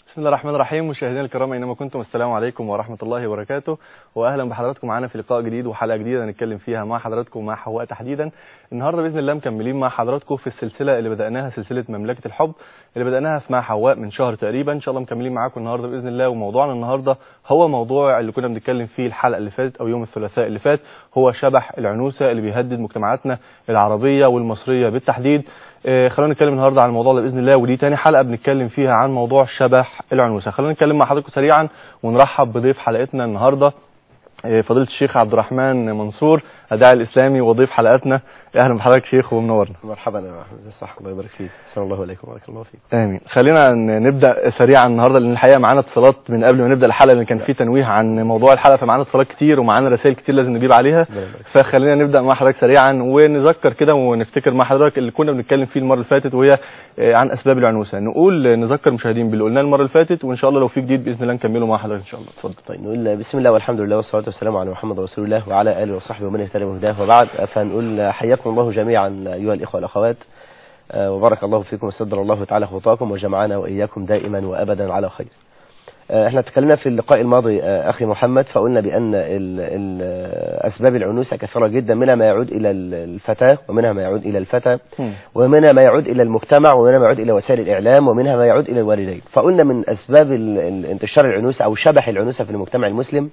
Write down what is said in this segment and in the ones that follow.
بسم الله الرحمن الرحيم مشاهدينا الكرام اينما كنتم السلام عليكم ورحمه الله وبركاته واهلا بحضراتكم معانا في لقاء جديد وحلقه جديده نتكلم فيها مع حضراتكم مع حواء تحديدا النهارده باذن الله مكملين مع حضراتكم في السلسله اللي بداناها سلسله مملكه الحب اللي بداناها في مع حواء من شهر تقريبا ان شاء الله مكملين معاكم النهارده باذن الله وموضوعنا النهارده هو موضوع اللي كنا بنتكلم فيه الحلقه اللي فاتت او يوم الثلاثاء اللي فات هو شبح العنوسه اللي بيهدد مجتمعاتنا العربيه والمصريه بالتحديد آه، خلونا نتكلم النهارده عن الموضوع ده باذن الله ودي تاني حلقه بنتكلم فيها عن موضوع شبح العنوسه خلونا نتكلم مع حضراتكم سريعا ونرحب بضيف حلقتنا النهارده آه، فضيله الشيخ عبد الرحمن منصور الداعي الاسلامي وضيف حلقتنا اهلا بحضرتك شيخ ومنورنا مرحبا يا محمد صح الله يبارك فيك السلام الله عليكم وبارك الله فيك امين خلينا ن- نبدا سريعا النهارده لان الحقيقه معانا اتصالات من قبل ما نبدا الحلقه لان كان في تنويه عن موضوع الحلقه فمعانا اتصالات كتير ومعانا رسائل كتير لازم نجيب عليها ربنا يبارك فيك. فخلينا نبدا مع حضرتك سريعا ونذكر كده ونفتكر مع حضرتك اللي كنا بنتكلم فيه المره اللي فاتت وهي آه، عن اسباب العنوسه نقول آه، نذكر المشاهدين باللي قلناه المره اللي فاتت وان شاء الله لو في جديد باذن الله نكمله مع حضرتك ان شاء الله اتفضل طيب نقول بسم الله والحمد لله والصلاة والسلام على محمد رسول الله وعلى آله وصحبه ومن اهتدى بهداه وبعد فنقول حياكم الله جميعا أيها الإخوة والأخوات آه، وبارك الله فيكم وسدر الله تعالى خطاكم وجمعنا وإياكم دائما وأبدا على خير آه، احنا تكلمنا في اللقاء الماضي آه، أخي محمد فقلنا بأن ال- ال- آه، أسباب العنوسة كثيرة جدا منها ما يعود إلى ال- الفتاة ومنها ما يعود إلى الفتى مم. ومنها ما يعود إلى المجتمع ومنها ما يعود إلى وسائل الإعلام ومنها ما يعود إلى الوالدين فقلنا من أسباب ال- ال- انتشار العنوسة أو شبح العنوسة في المجتمع المسلم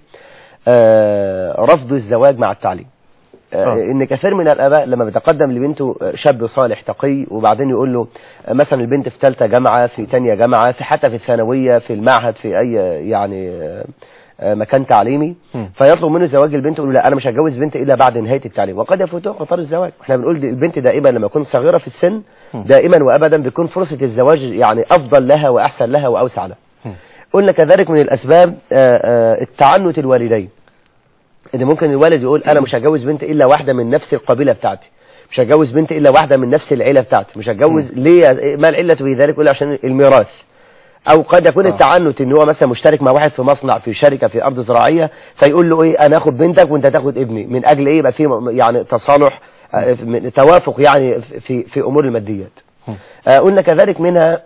آه، رفض الزواج مع التعليم آه، آه. ان كثير من الاباء لما بيتقدم لبنته شاب صالح تقي وبعدين يقول له آه، مثلا البنت في ثالثه جامعه في ثانيه جامعه في حتى في الثانويه في المعهد في اي يعني آه، آه، مكان تعليمي مم. فيطلب منه زواج البنت يقول له لا انا مش هتجوز بنت الا بعد نهايه التعليم وقد يفوته قطار الزواج احنا بنقول دي البنت دائما لما تكون صغيره في السن مم. دائما وابدا بيكون فرصه الزواج يعني افضل لها واحسن لها واوسع لها مم. قلنا كذلك من الاسباب آه، آه، التعنت الوالدين ان ممكن الوالد يقول انا مش هتجوز بنت الا واحده من نفس القبيله بتاعتي مش هتجوز بنت الا واحده من نفس العيله بتاعتي مش هتجوز ليه ما العله في ذلك يقول عشان الميراث او قد يكون آه. التعنت ان هو مثلا مشترك مع واحد في مصنع في شركه في ارض زراعيه فيقول له ايه انا اخد بنتك وانت تاخد ابني من اجل ايه يبقى في م- يعني تصالح آه، من- توافق يعني في في امور الماديات مم. آه، قلنا كذلك منها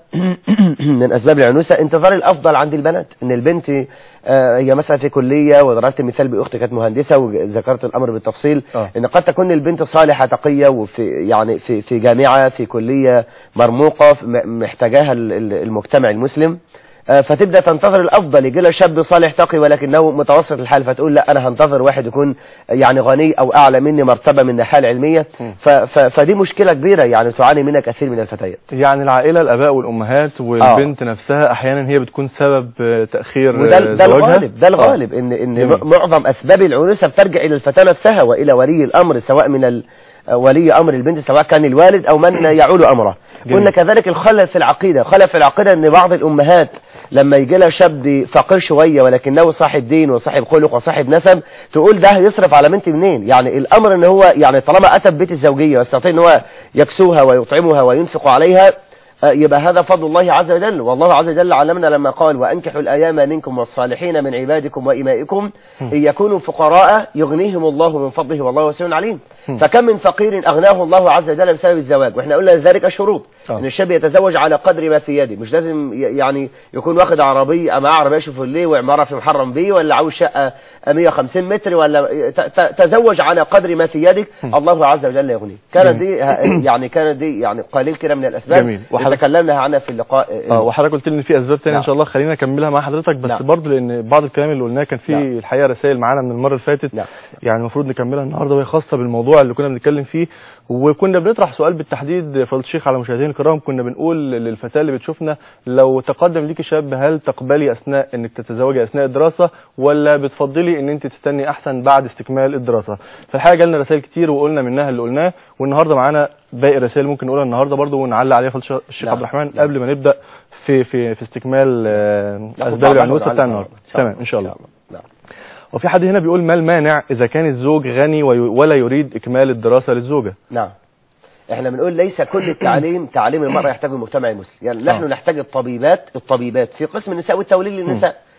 من اسباب العنوسه انتظار الافضل عند البنات ان البنت آه، هي مثلا في كليه وضربت مثال باختي كانت مهندسه وذكرت الامر بالتفصيل آه. ان قد تكون البنت صالحه تقيه وفي يعني في في جامعه في كليه مرموقه في- م- محتاجاها ال- ال- المجتمع المسلم آه، فتبدا تنتظر الافضل يجي لها شاب صالح تقي ولكنه متوسط الحال فتقول لا انا هنتظر واحد يكون يعني غني او اعلى مني مرتبه من الناحيه العلميه مم. ف- ف- فدي مشكله كبيره يعني تعاني منها كثير من الفتيات يعني العائله الاباء والامهات والبنت نفسها احيانا هي بتكون سبب آه، تاخير وده آه، ده زواجها الغالب ده آه. الغالب ان ان جميل. معظم اسباب العنوسه بترجع الى الفتاه نفسها والى ولي الامر سواء من ال ولي امر البنت سواء كان الوالد او من يعول امرها جميل. قلنا كذلك الخلل في العقيده خلل في العقيده ان بعض الامهات لما يجي لها شاب فقير شويه ولكنه صاحب دين وصاحب خلق وصاحب نسب تقول ده هيصرف على بنتي منين يعني الامر ان هو يعني طالما اتى ببيت الزوجيه ويستطيع ان هو يكسوها ويطعمها وينفق عليها آه، يبقى هذا فضل الله عز وجل والله عز وجل علمنا لما قال وأنكحوا الأيام منكم والصالحين من عبادكم وإمائكم إن يكونوا فقراء يغنيهم الله من فضله والله واسع عليم فكم من فقير أغناه الله عز وجل بسبب الزواج وإحنا قلنا ذلك شروط آه. إن الشاب يتزوج على قدر ما في يده مش لازم ي- يعني يكون واخد عربية معاه عربية شوفوليه وعمارة في محرم بيه ولا عاوز شقة 150 متر ولا ت- ت- تزوج على قدر ما في يدك الله عز وجل يغنيك كانت دي يعني كانت دي يعني قليل كده من الأسباب جميل. اللي تكلمنا عنها في اللقاء اه وحضرتك قلت لي ان في اسباب تانية نعم. ان شاء الله خلينا نكملها مع حضرتك بس نعم. برضه لان بعض الكلام اللي قلناه كان فيه نعم. الحقيقه رسائل معانا من المره اللي فاتت نعم. يعني المفروض نكملها النهارده وهي خاصه بالموضوع اللي كنا بنتكلم فيه وكنا بنطرح سؤال بالتحديد فضيله الشيخ على مشاهدينا الكرام كنا بنقول للفتاه اللي بتشوفنا لو تقدم ليكي شاب هل تقبلي اثناء انك تتزوجي اثناء الدراسه ولا بتفضلي ان انت تستني احسن بعد استكمال الدراسه فالحقيقه جالنا رسائل كتير وقلنا منها اللي قلناه والنهارده معانا باقي الرسائل ممكن نقولها النهارده برضه ونعلق عليها فضيله الشيخ نعم. عبد الرحمن نعم. قبل ما نبدا في في في استكمال آه، ناخد اسباب بعض العنوسه نعلق بتاع على- النهارده إن شاء تمام ان شاء الله نعم. وفي حد هنا بيقول ما المانع اذا كان الزوج غني وي- ولا يريد اكمال الدراسه للزوجه نعم احنا بنقول ليس كل التعليم تعليم المرأة يحتاج المجتمع المسلم يعني نحن آه. نحتاج الطبيبات الطبيبات في قسم النساء والتوليد للنساء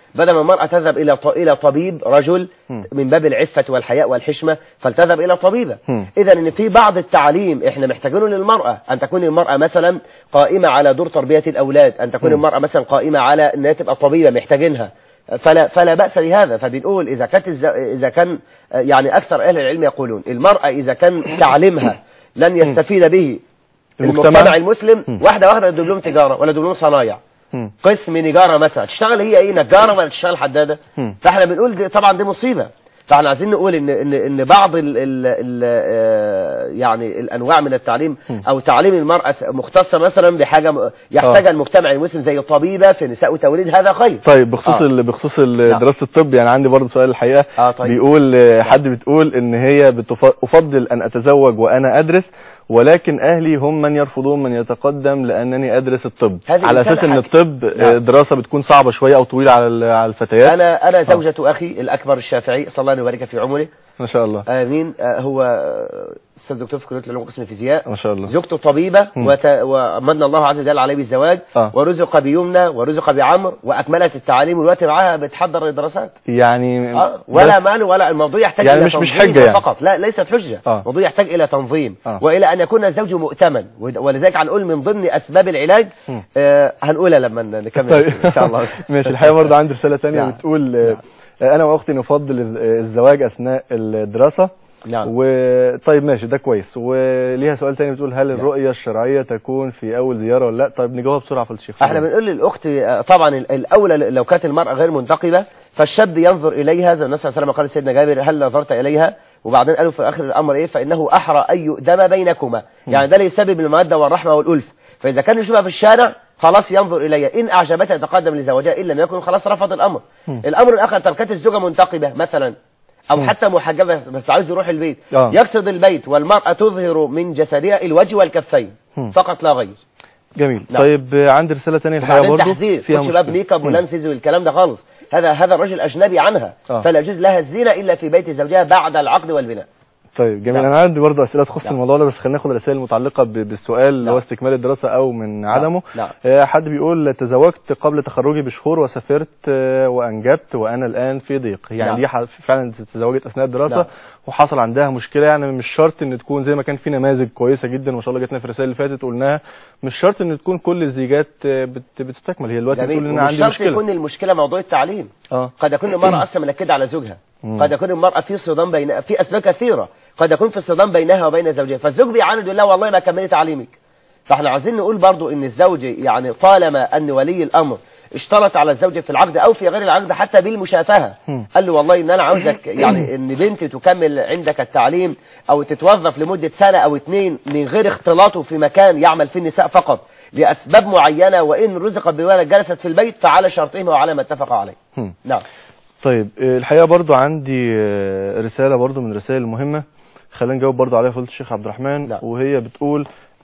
بدل ما المرأة تذهب إلى ط- إلى طبيب رجل مم. من باب العفة والحياء والحشمة فلتذهب إلى طبيبة مم. إذا إن في بعض التعليم إحنا محتاجينه للمرأة أن تكون المرأة مثلا قائمة على دور تربية الأولاد أن تكون مم. المرأة مثلا قائمة على أنها تبقى طبيبة محتاجينها فلا فلا بأس لهذا فبنقول إذا كانت الز- إذا كان يعني أكثر أهل العلم يقولون المرأة إذا كان تعليمها لن يستفيد به المجتمع؟ المجتمع المسلم مم. واحدة واحدة دبلوم تجارة ولا دبلوم صنايع مم. قسم نجارة مثلا تشتغل هي ايه نجارة ولا تشتغل حدادة مم. فاحنا بنقول دي طبعا دي مصيبة فاحنا عايزين نقول ان ان ان بعض ال ال ال آه، يعني الانواع من التعليم مم. او تعليم المرأة مختصة مثلا بحاجة م- يحتاجها المجتمع المسلم زي طبيبة في نساء وتوليد هذا خير طيب بخصوص آه. ال- بخصوص ال- دراسه الطب يعني عندي برضه سؤال الحقيقه اه طيب بيقول آه، حد بتقول ان هي بتف- افضل ان اتزوج وانا ادرس ولكن اهلي هم من يرفضون من يتقدم لانني ادرس الطب هذه على رسالة اساس ان حاجة. الطب آه، نعم. دراسه بتكون صعبه شويه او طويله على ال- على الفتيات انا انا زوجة اخي الاكبر الشافعي صلى الله أن يبارك في عمره ما شاء الله امين آه، هو آه، استاذ دكتور في كليه العلوم قسم الفيزياء ما شاء الله زوجته طبيبة مم. وت... ومن الله عز وجل عليه بالزواج آه. ورزق بيمنى ورزق بعمر وأكملت التعليم والوقت معاها بتحضر الدراسات يعني آه. ولا بس- مال ولا الموضوع يحتاج يعني إلى مش- مش تنظيم حجة يعني. فقط لا ليست حجة آه. الموضوع يحتاج إلى تنظيم آه. وإلى أن يكون الزوج مؤتمن ود- ولذلك هنقول من ضمن أسباب العلاج مم. آه هنقولها لما نكمل طيب إن شاء الله ماشي الحقيقه برضه عندي رساله ثانيه نعم. بتقول آه، انا واختي نفضل الز- الزواج اثناء الدراسه نعم وطيب ماشي ده كويس وليها سؤال تاني بتقول هل الرؤية الشرعية تكون في أول زيارة ولا لا طيب نجاوبها بسرعة في الشيخ احنا بنقول للاخت آه، طبعا ال- الاولى لو كانت المراه غير منتقبه فالشاب ينظر اليها زي النبي صلى الله عليه وسلم قال سيدنا جابر هل نظرت اليها وبعدين قالوا في اخر الامر ايه فانه احرى ان يؤدم بينكما يعني ده ليسبب الموده والرحمه والالف فاذا كان يشوفها في الشارع خلاص ينظر اليها ان اعجبتها يتقدم لزوجها ان لم يكن خلاص رفض الامر مم. الامر الاخر طب كانت الزوجه منتقبه مثلا او مم. حتى محجبه بس عاوز يروح البيت آه. يقصد البيت والمراه تظهر من جسدها الوجه والكفين مم. فقط لا غير جميل نعم. طيب آه، عندي رسالة تانية الحقيقة وبعدين برضه تحذير فيها خش بقى مشكلة. بميك اب مم. ولانسز والكلام ده خالص هذا هذا الرجل اجنبي عنها آه. فلا يجوز لها الزنا الا في بيت زوجها بعد العقد والبناء طيب جميل نعم. انا عندي برضه اسئله تخص نعم. الموضوع ده بس خلينا ناخد الرسائل المتعلقه ب- بالسؤال اللي هو نعم. استكمال الدراسه او من عدمه نعم. آه، حد بيقول تزوجت قبل تخرجي بشهور وسافرت آه، وانجبت وانا الان في ضيق يعني نعم. دي ح- فعلا تزوجت اثناء الدراسه نعم. وحصل عندها مشكله يعني مش شرط ان تكون زي ما كان في نماذج كويسه جدا ما شاء الله جاتنا في الرسائل اللي فاتت قلناها مش شرط ان تكون كل الزيجات آه، بت- بتستكمل هي دلوقتي بتقول ان جميل انا ومش عندي شرط مشكله يكون المشكله موضوع التعليم اه قد يكون المراه اصلا منكده على زوجها مم. قد يكون المراه في صدام بين في اسباب كثيره قد يكون في صدام بينها وبين زوجها فالزوج بيعاند يقول لها والله ما كملي تعليمك فاحنا عايزين نقول برضو ان الزوج يعني طالما ان ولي الامر اشترط على الزوج في العقد او في غير العقد حتى بالمشافهه مم. قال له والله ان انا عاوزك يعني ان بنتي تكمل عندك التعليم او تتوظف لمده سنه او اتنين من غير اختلاطه في مكان يعمل فيه النساء فقط لاسباب معينه وان رزقت بولد جلست في البيت فعلى شرطهما وعلى ما اتفق عليه مم. نعم طيب آه، الحقيقه برضو عندي آه، رساله برضو من الرسائل المهمه خلينا نجاوب برضو عليها فضيله الشيخ عبد الرحمن نعم. وهي بتقول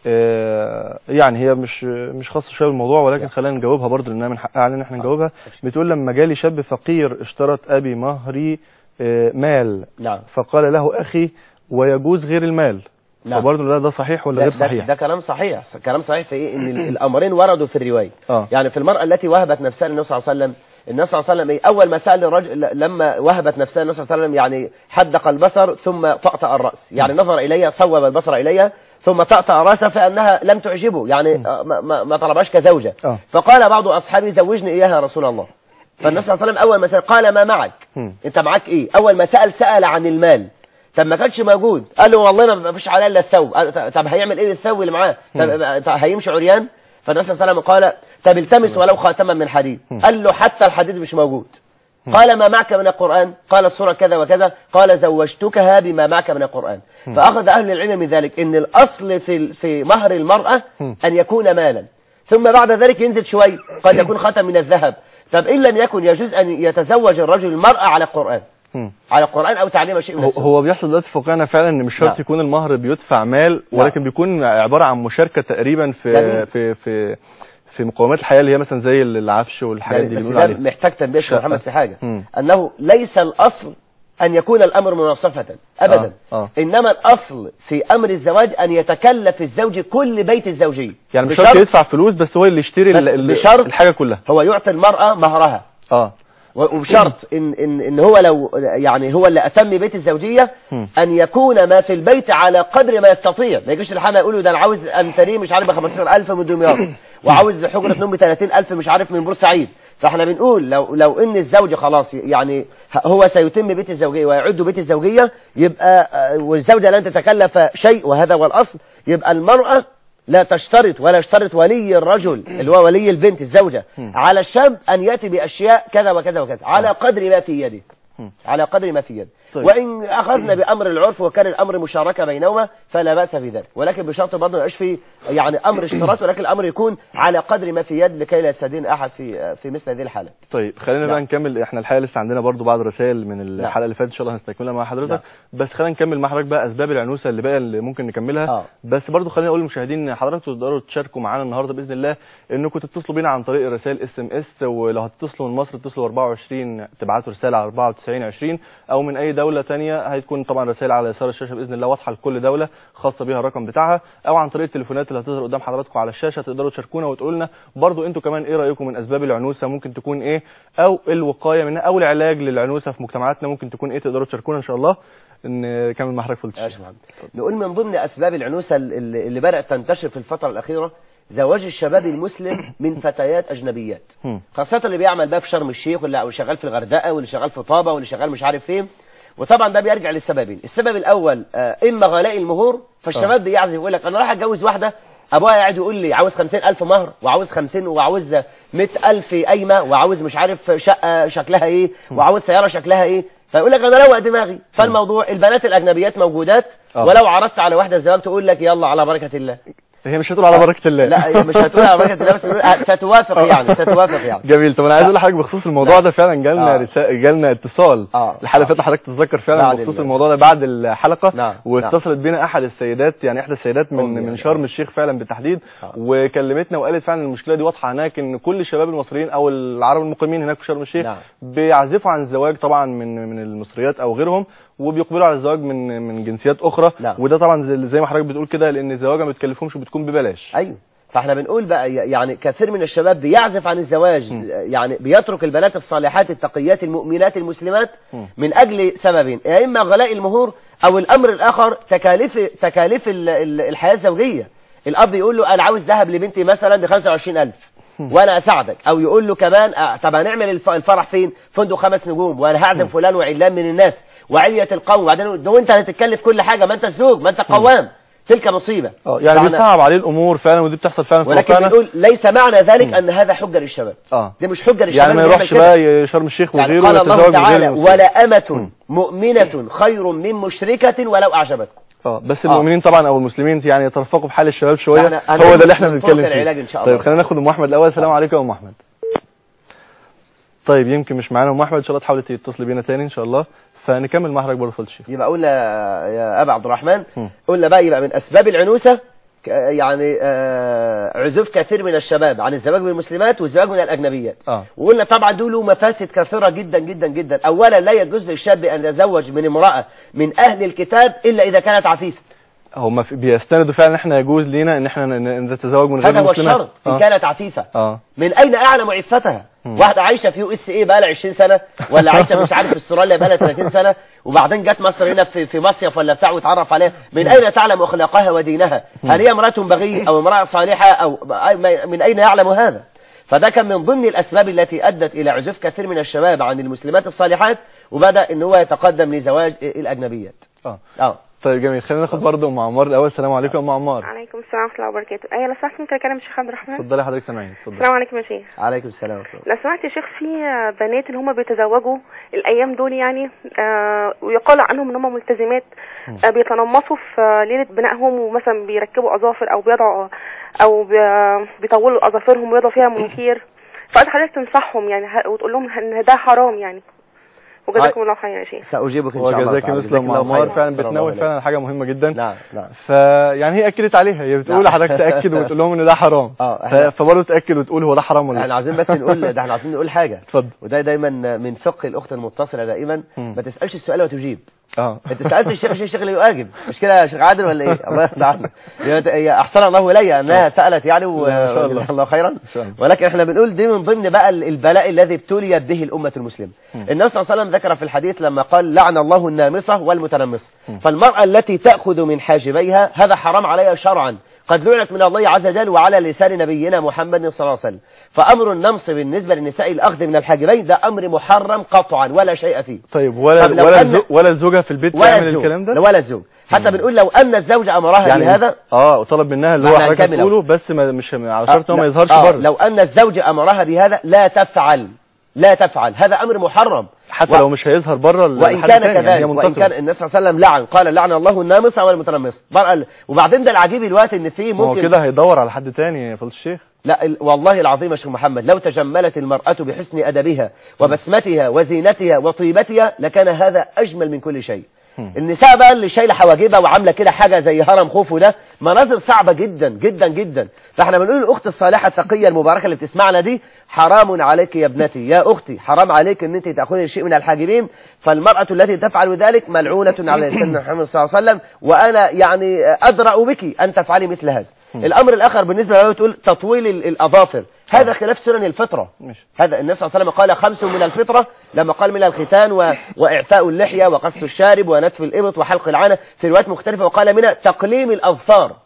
آه، يعني هي مش مش خاصه شويه بالموضوع ولكن نعم. خلينا نجاوبها برضو لانها من حقها علينا احنا نجاوبها بتقول لما جالي شاب فقير اشترط ابي مهري آه، مال نعم فقال له اخي ويجوز غير المال نعم. فبرضو ده ده صحيح ولا ده, غير ده, صحيح ده كلام صحيح كلام صحيح في ايه ان ال- الامرين وردوا في الروايه اه يعني في المرأة التي وهبت نفسها للنبي صلى الله عليه وسلم النبي صلى الله عليه وسلم إيه؟ أول ما سأل الرجل ل- لما وهبت نفسها للنبي صلى الله عليه وسلم يعني حدق البصر ثم طأطأ الرأس يعني نظر إليها صوب البصر إليها ثم طأطأ رأسه فأنها لم تعجبه يعني آه، ما, ما, ما طلبهاش كزوجة اه فقال بعض أصحابي زوجني إياها يا رسول الله فالنبي صلى الله عليه وسلم أول ما سأل قال ما معك مم. أنت معاك إيه أول ما سأل سأل عن المال طب ما كانش موجود قال له والله ما فيش عليا الا الثوب قال طب هيعمل ايه الثوب اللي معاه طب طب هيمشي عريان فالنبي صلى الله عليه وسلم قال طب التمس ولو خاتما من حديد قال له حتى الحديد مش موجود قال ما معك من القرآن قال السورة كذا وكذا قال زوجتكها بما معك من القرآن فأخذ أهل العلم من ذلك إن الأصل في في مهر المرأة أن يكون مالا ثم بعد ذلك ينزل شوي قد يكون خاتم من الذهب طب إن لم يكن يجوز أن يتزوج الرجل المرأة على القرآن مم. على القرآن أو تعليم شيء من هو- السنة هو بيحصل دلوقتي في واقعنا فعلا ان مش شرط نعم. يكون المهر بيدفع مال ولكن بيكون عباره عن مشاركه تقريبا في جميل. في في في مقومات الحياه اللي هي مثلا زي العفش والحاجات دي اللي بس بنقول ده عليها محتاج تنبيه يا شيخ شقة. محمد في حاجة مم. أنه ليس الأصل أن يكون الأمر منصفة أبدا آه. آه. إنما الأصل في أمر الزواج أن يتكلف الزوج كل بيت الزوجية يعني مش بشرط شرط يدفع فلوس بس هو اللي يشتري بس ال- ال- بشرط الحاجه كلها هو يعطي المرأة مهرها اه و- وبشرط ان ان ان هو لو يعني هو اللي اتم بيت الزوجيه مم. ان يكون ما في البيت على قدر ما يستطيع ما يجيش الحما يقولوا ده انا عاوز انتريه مش عارف ب 15000 من دمياط وعاوز حجره نوم ب 30000 مش عارف من بورسعيد فاحنا بنقول لو لو ان الزوج خلاص يعني هو سيتم بيت الزوجيه ويعد بيت الزوجيه يبقى آه، والزوجه لن تتكلف شيء وهذا هو الاصل يبقى المراه لا تشترط ولا يشترط ولي الرجل اللي هو ولي البنت الزوجة على الشاب أن يأتي بأشياء كذا وكذا وكذا على قدر ما في يده مم. على قدر ما في يده طيب. وإن أخذنا بأمر العرف وكان الأمر مشاركة بينهما فلا بأس في ذلك ولكن بشرط برضه ما يبقاش في يعني أمر اشتراط ولكن الأمر يكون على قدر ما في يد لكي لا يستدين أحد في في مثل هذه الحالة طيب خلينا بقى نعم. نكمل احنا الحقيقه لسه عندنا برضو بعض رسائل من الحلقه اللي فاتت ان شاء الله هنستكملها مع حضرتك نعم. بس خلينا نكمل مع حضرتك بقى اسباب العنوسه اللي بقى اللي ممكن نكملها آه. بس برضو خلينا نقول للمشاهدين ان حضراتكم تقدروا تشاركوا معانا النهارده باذن الله انكم تتصلوا بينا عن طريق رسائل اس ام اس ولو هتتصلوا من مصر اتصلوا 24 تبعتوا رساله على 94 20 او من اي دوله ثانيه هتكون طبعا رسائل على يسار الشاشه باذن الله واضحه لكل دوله خاصه بيها الرقم بتاعها او عن طريق التليفونات اللي هتظهر قدام حضراتكم على الشاشه تقدروا تشاركونا وتقولوا لنا برضو انتوا كمان ايه رايكم من اسباب العنوسه ممكن تكون ايه او الوقايه منها او العلاج للعنوسه في مجتمعاتنا ممكن تكون ايه تقدروا تشاركونا ان شاء الله نكمل مع حضرتك فضل يا الشيخ. شيخ محمد. نقول من ضمن أسباب العنوسة اللي اللي بدأت تنتشر في الفترة الأخيرة زواج الشباب المسلم من فتيات أجنبيات هم. خاصة اللي بيعمل بقى في شرم الشيخ واللي واللي شغال في الغردقة واللي شغال في طابة واللي شغال مش عارف فين وطبعا ده بيرجع لسببين السبب الأول آه، إما غلاء المهور فالشباب بيعزف يقول لك أنا رايح أتجوز واحدة أبوها قاعد يقول لي عاوز خمسين ألف مهر وعاوز خمسين وعاوز مئة ألف قايمة وعاوز مش عارف شقة شكلها إيه وعاوز سيارة شكلها إيه فيقول لك أنا روق دماغي فالموضوع البنات الأجنبيات موجودات آه. ولو عرضت على واحدة الزواج تقول لك يلا على بركة الله هي مش هتقول على بركه الله لا هي مش هتقول على بركة الله بس تقول- ستوافق يعني ستوافق يعني جميل طب انا عايز اقول لحضرتك بخصوص الموضوع لا. ده فعلا جالنا آه. رسالة جالنا اتصال آه. الحلقه اللي آه. فاتت حضرتك تتذكر فعلا بعد بخصوص ال- الموضوع ده بعد الحلقه نعم. واتصلت بينا احد السيدات يعني احدى السيدات من أمي من يعني. شرم الشيخ فعلا بالتحديد آه. وكلمتنا وقالت فعلا المشكله دي واضحه هناك ان كل الشباب المصريين او العرب المقيمين هناك في شرم الشيخ نعم. بيعزفوا عن الزواج طبعا من من المصريات او غيرهم وبيقبلوا على الزواج من من جنسيات اخرى نعم. وده طبعا زي- زي ما حضرتك بتقول كده لان الزواج ما بتكلفهمش وبتكون ببلاش ايوه فاحنا بنقول بقى يعني كثير من الشباب بيعزف عن الزواج م. يعني بيترك البنات الصالحات التقيات المؤمنات المسلمات م. من اجل سببين يا اما غلاء المهور او الامر الاخر تكاليف تكاليف ال- ال- الحياه الزوجيه الاب يقول له انا عاوز ذهب لبنتي مثلا ب 25000 وانا اساعدك او يقول له كمان آه، طب هنعمل الف- الفرح فين فندق خمس نجوم وانا هعزم فلان وعلان من الناس وعلية القوم وبعدين ده وانت هتتكلف كل حاجه ما انت الزوج ما انت قوام تلك مصيبه اه يعني فاحنا- بيصعب عليه الامور فعلا ودي بتحصل فعلا في ولكن واقعنا بنقول ليس معنى ذلك ان هذا حجه للشباب اه دي مش حجه للشباب يعني ما اللي يروحش بيعمل كده. بقى شرم الشيخ يعني وغيره قال الله ويتزوج تعالى بغير المسلمين. ولا أمة مؤمنة خير من مشركة ولو أعجبتكم اه بس المؤمنين طبعا او المسلمين يعني يترفقوا بحال الشباب شويه فاحنا هو ده اللي احنا هنقول بنتكلم طرق فيه العلاج إن شاء الله. طيب خلينا ناخد ام احمد الاول السلام عليكم يا ام احمد طيب يمكن مش معانا ام احمد ان شاء الله تحاولي تتصلي بينا تاني ان شاء الله فنكمل مع حضرتك برضه فضل الشيخ يبقى قلنا يا أبا عبد الرحمن مم. قلنا بقى يبقى من أسباب العنوسة ك- يعني آه، عزوف كثير من الشباب عن الزواج بالمسلمات والزواج من الأجنبيات اه وقلنا طبعا دول له مفاسد كثيرة جدا جدا جدا أولا لا يجوز للشاب أن يتزوج من امرأة من أهل الكتاب إلا إذا كانت عفيفة هم في- بيستندوا فعلا ان احنا يجوز لينا ان احنا ن- ن- نتزوج من غير هذا هو المسلمات الشرط إن اه كانت عفيفة اه من اين اعلم عفتها مم. واحده عايشه في يو اس اي بقى لها 20 سنه ولا عايشه مش عارف في استراليا بقى لها 30 سنه وبعدين جت مصر هنا في في مصيف ولا بتاع واتعرف عليها من اين تعلم اخلاقها ودينها هل هي امراه بغيه او امراه صالحه او من اين يعلم هذا فده كان من ضمن الاسباب التي ادت الى عزوف كثير من الشباب عن المسلمات الصالحات وبدا ان هو يتقدم لزواج الاجنبيات اه اه طيب جميل خلينا ناخد برضه ام عمار الاول السلام عليكم يا ام عمار عليكم السلام ورحمة الله وبركاته أيوة لو سمحت ممكن أكلم الشيخ عبد الرحمن اتفضلي حضرتك سامعين اتفضلي السلام عليكم يا شيخ عليكم السلام ورحمه الله لو سمحت يا شيخ في بنات اللي هم بيتزوجوا الأيام دول يعني آه ويقال عنهم إن هم ملتزمات آه بيتنمصوا في آه، ليلة بنائهم ومثلا بيركبوا أظافر أو بيضعوا أو بي- بيطولوا أظافرهم ويضعوا فيها منكير فقد حضرتك تنصحهم يعني ه- وتقول لهم إن ده حرام يعني وجزاكم الله خيرا يا شيخ ساجيبك ان شاء الله وجزاك تعالى. مثل ام الله عمار خيرا. فعلا صلى الله بتنوه عليه. فعلا حاجه مهمه جدا نعم نعم فيعني هي اكدت عليها هي بتقول نعم. لحضرتك تاكد وتقول لهم ان ده حرام اه ف- احنا فبرضه تاكد وتقول هو ده حرام ولا احنا لا عايزين بس نقول ده احنا عايزين نقول حاجه اتفضل وده دايما من فقه الاخت المتصله دائما مم. ما تسالش السؤال وتجيب اه انت سالت الشيخ الشيخ الشيخ اللي يواجب مش كده يا شيخ عادل ولا ايه الله يرضى عنك هي- هي احسن الله الي انها سالت يعني و- لا، ما شاء الله. وجزاها الله خيرا إن شاء الله. ولكن احنا بنقول دي من ضمن بقى ال- البلاء الذي ابتليت به الامه المسلمه مم. النبي صلى الله عليه وسلم ذكر في الحديث لما قال لعن الله النامصه والمتنمصه فالمراه التي تاخذ من حاجبيها هذا حرام عليها شرعا قد لعنت من الله عز وجل وعلى لسان نبينا محمد صلى الله عليه وسلم فامر النمص بالنسبه للنساء الاخذ من الحاجبين ده امر محرم قطعا ولا شيء فيه طيب ولا طب لو ولا أن- الزو- ولا الزوجه في البيت ولا تعمل الزوج الكلام ده لا ولا الزوج حتى بنقول لو ان الزوج امرها يعني بهذا اه وطلب منها اللي هو معنى حضرتك الكامل أهو. بتقوله بس ما مش على شرط ان هو لا. ما يظهرش آه، بره لو ان الزوج امرها بهذا لا تفعل لا تفعل هذا امر محرم حتى و- لو مش هيظهر بره وان لحد كان تاني، يعني هي كذلك وان منتقدة. كان النبي صلى الله عليه وسلم لعن قال لعن الله النامصه والمتنمصه بقى- وبعدين ده العجيب الوقت ان في ما هو ممكن كده هيدور على حد تاني يا فضل الشيخ لا ال- والله العظيم يا شيخ محمد لو تجملت المرأة بحسن أدبها وبسمتها وزينتها وطيبتها لكان هذا أجمل من كل شيء مم. النساء بقى اللي شايله حواجبها وعامله كده حاجه زي هرم خوفو ده مناظر صعبه جدا جدا جدا فاحنا بنقول الاخت الصالحه التقيه المباركه اللي بتسمعنا دي حرام عليك يا ابنتي يا اختي حرام عليك ان انت تاخذي شيء من الحاجبين فالمراه التي تفعل ذلك ملعونه على سيدنا محمد صلى الله عليه وسلم وانا يعني ادرا بك ان تفعلي مثل هذا الامر الاخر بالنسبه لو تقول تطويل ال- الاظافر هذا خلاف سنن الفطره ماشي هذا النبي صلى الله عليه وسلم قال خمس من الفطرة لما قال من الختان و... وإعفاء اللحية وقص الشارب ونتف الإبط وحلق العنة في روايات مختلفة وقال منها تقليم الأظفار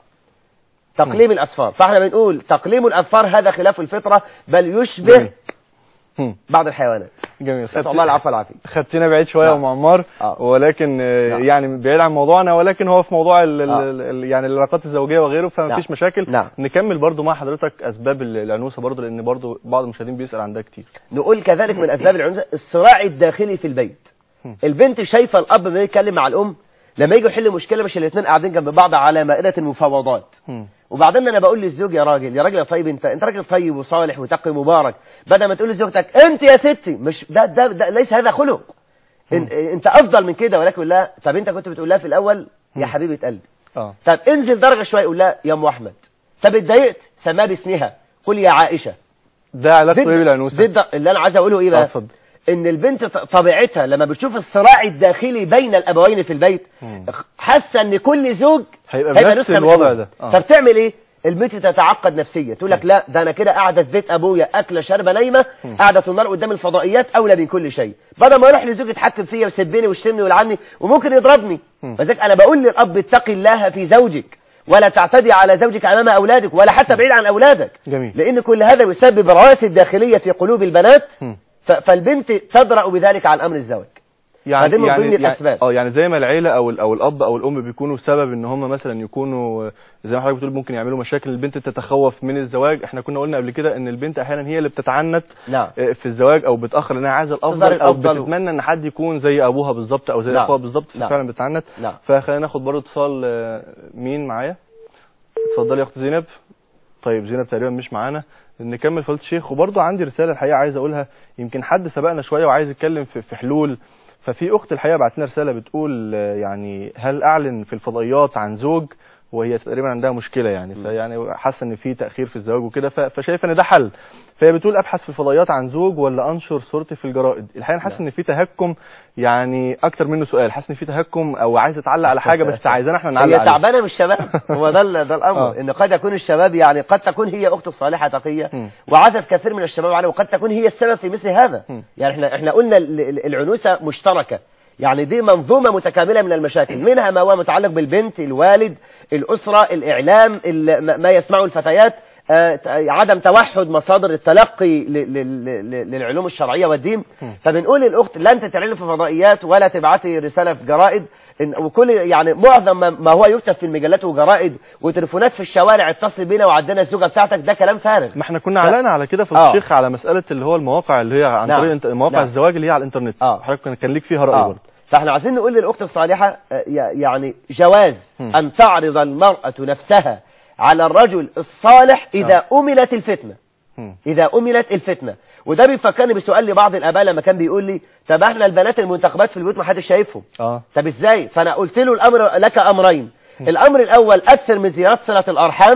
تقليم الأظفار فاحنا بنقول تقليم الأظفار هذا خلاف الفطرة بل يشبه جميل. هم. بعض الحيوانات جميل نسأل الله العفو والعافية خدتنا بعيد شويه يا نعم. ام عمار آه. ولكن آه، نعم. يعني بعيد عن موضوعنا ولكن هو في موضوع ال ال آه. ال يعني العلاقات الزوجيه وغيره فما نعم. فيش مشاكل نعم. نكمل برضو مع حضرتك اسباب ال- العنوسه برضو لان برضو بعض المشاهدين بيسال عن ده كتير نقول كذلك من أسباب العنف الصراع الداخلي في البيت هم. البنت شايفة الأب لما يتكلم مع الأم لما يجوا يحلوا مشكلة مش الاثنين قاعدين جنب بعض على مائدة المفاوضات هم. وبعدين انا بقول للزوج يا راجل يا راجل يا طيب انت انت راجل طيب وصالح وتقي مبارك بدل ما تقول لزوجتك انت يا ستي مش ده ده, ده ليس هذا خلق إن انت افضل من كده ولكن لا طب انت كنت بتقول لها في الاول يا حبيبه قلبي اه طب انزل درجه شويه قول لها يا ام احمد طب اتضايقت سماها باسمها قول يا عائشه ده علاقته ايه بالعنوسه ضد اللي انا عايز اقوله ايه آه، بقى اتفضل ان البنت ط- طبيعتها لما بتشوف الصراع الداخلي بين الابوين في البيت مم. حاسه ان كل زوج هيبقى هيبقى بنفس نسخة من الوضع أبوه. ده آه. فبتعمل ايه البنت تتعقد نفسيا تقول لك لا ده انا كده قاعده في بيت ابويا اكله شاربه نايمه قاعده النار قدام الفضائيات اولى من كل شيء بدل ما يروح لزوجي يتحكم فيا ويسبني ويشتمني ويلعني وممكن يضربني مم. فذلك انا بقول للاب اتقي الله في زوجك ولا تعتدي على زوجك امام اولادك ولا حتى بعيد عن اولادك جميل لان كل هذا يسبب رواسب داخليه في قلوب البنات هم. ف- فالبنت تدرأ بذلك عن امر الزواج فدي من ضمن الأسباب. اه يعني زي ما العيله او ال- او الاب او الام بيكونوا سبب ان هم مثلا يكونوا آه، زي ما حضرتك بتقول ممكن يعملوا مشاكل البنت تتخوف من الزواج احنا كنا قلنا قبل كده ان البنت احيانا هي اللي بتتعنت نعم آه، في الزواج او بتاخر لانها عايزه تظهر الافضل او الأفضل. بتتمنى ان حد يكون زي ابوها بالظبط او زي نعم. اخوها بالظبط نعم. فعلا بتتعنت نعم فخلينا ناخد برضه اتصال آه، مين معايا اتفضلي يا اخت زينب طيب زينب تقريبا مش معانا نكمل فضيله الشيخ وبرضه عندي رساله الحقيقه عايز اقولها يمكن حد سبقنا شويه وعايز يتكلم في, في حلول ففي اخت الحقيقه بعت لنا رساله بتقول آه، يعني هل اعلن في الفضائيات عن زوج وهي تقريبا عندها مشكله يعني فيعني حاسه ان في تاخير في الزواج وكده ف- فشايفه ان ده حل فهي بتقول ابحث في الفضائيات عن زوج ولا انشر صورتي في الجرائد الحقيقه أنا حاسس ان في تهكم يعني اكتر منه سؤال حاسس ان في تهكم او عايزه تعلق على حاجه بس عايزانا احنا نعلق هي عليها. تعبانه من الشباب هو ده ال- ده الامر آه. ان قد يكون الشباب يعني قد تكون هي اخت صالحه تقيه مم. وعزف كثير من الشباب عليه وقد تكون هي السبب في مثل هذا مم. يعني احنا احنا قلنا ال- ال- العنوسه مشتركه يعني دي منظومه متكامله من المشاكل منها ما هو متعلق بالبنت الوالد الاسره الاعلام ال- ما- ما يسمعه الفتيات آه، ت- عدم توحد مصادر التلقي ل- ل- ل- للعلوم الشرعيه والدين مم. فبنقول للاخت لا انت تعلن في فضائيات ولا تبعتي رساله في جرائد إن وكل يعني معظم ما- ما هو يكتب في المجلات وجرائد وتليفونات في الشوارع اتصل بينا وعدنا الزوجه بتاعتك ده كلام فارغ ما احنا كنا علقنا على كده في آه. الشيخ على مساله اللي هو المواقع اللي هي عن نعم. طريق انت- مواقع نعم. الزواج اللي هي على الانترنت آه. حضرتك كان- كان ليك فيها راي آه. برضه فاحنا عايزين نقول للاخت الصالحه آه، ي- يعني جواز مم. ان تعرض المراه نفسها على الرجل الصالح اذا املت الفتنه مم. اذا املت الفتنه وده بيفكرني بسؤال لبعض الاباء لما كان بيقول لي طب احنا البنات المنتخبات في البيوت ما حدش شايفهم اه طب ازاي فانا قلت له الامر لك امرين الامر الاول اكثر من زيارات صله الارحام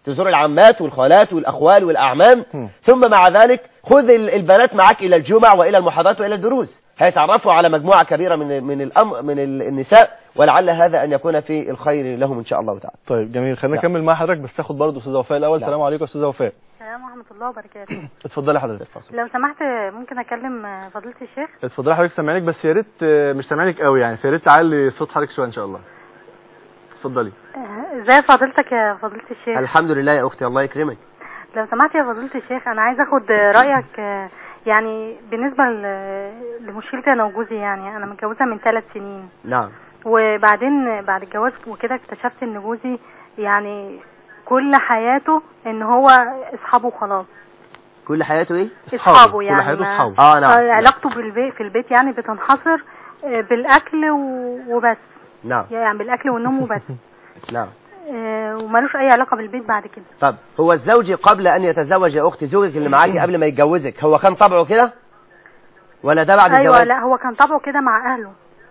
تزور العمات والخالات والاخوال والاعمام مم. ثم مع ذلك خذ ال- البنات معك الى الجمع والى المحاضرات والى الدروس هيتعرفوا على مجموعه كبيره من من الأم من ال- النساء ولعل هذا ان يكون في الخير لهم ان شاء الله تعالى طيب جميل خلينا نعم. نكمل مع حضرتك بس تاخد برضه استاذه وفاء الاول نعم. السلام عليكم يا استاذه وفاء السلام ورحمة الله وبركاته اتفضلي حضرتك لو سمحت ممكن أكلم فضيلة الشيخ اتفضلي حضرتك سامعينك بس يا ريت آه، مش سامعينك قوي يعني فيا ريت تعلي صوت حضرتك شويه ان شاء الله اتفضلي آه، ازاي فضيلتك يا فضيلة الشيخ الحمد لله يا اختي الله يكرمك لو سمحت يا فضيلة الشيخ أنا عايز أخد رأيك آه، يعني بالنسبة ل- لمشكلتي أنا وجوزي يعني أنا متجوزة من ثلاث سنين نعم وبعدين بعد الجواز وكده اكتشفت إن جوزي يعني كل حياته إن هو أصحابه خلاص كل حياته ايه أصحابه كل يعني حياته ما- أصحابه. اه نعم آه، علاقته بالبيت في البيت يعني بتنحصر آه، بالأكل و- وبس نعم يعني بالأكل والنوم وبس نعم آه، ومالوش اي علاقه بالبيت بعد كده طب هو الزوج قبل ان يتزوج يا اختي زوجك اللي معاكي قبل ما يتجوزك هو كان طبعه كده ولا ده بعد ايوه الزواج لا هو كان طبعه كده مع اهله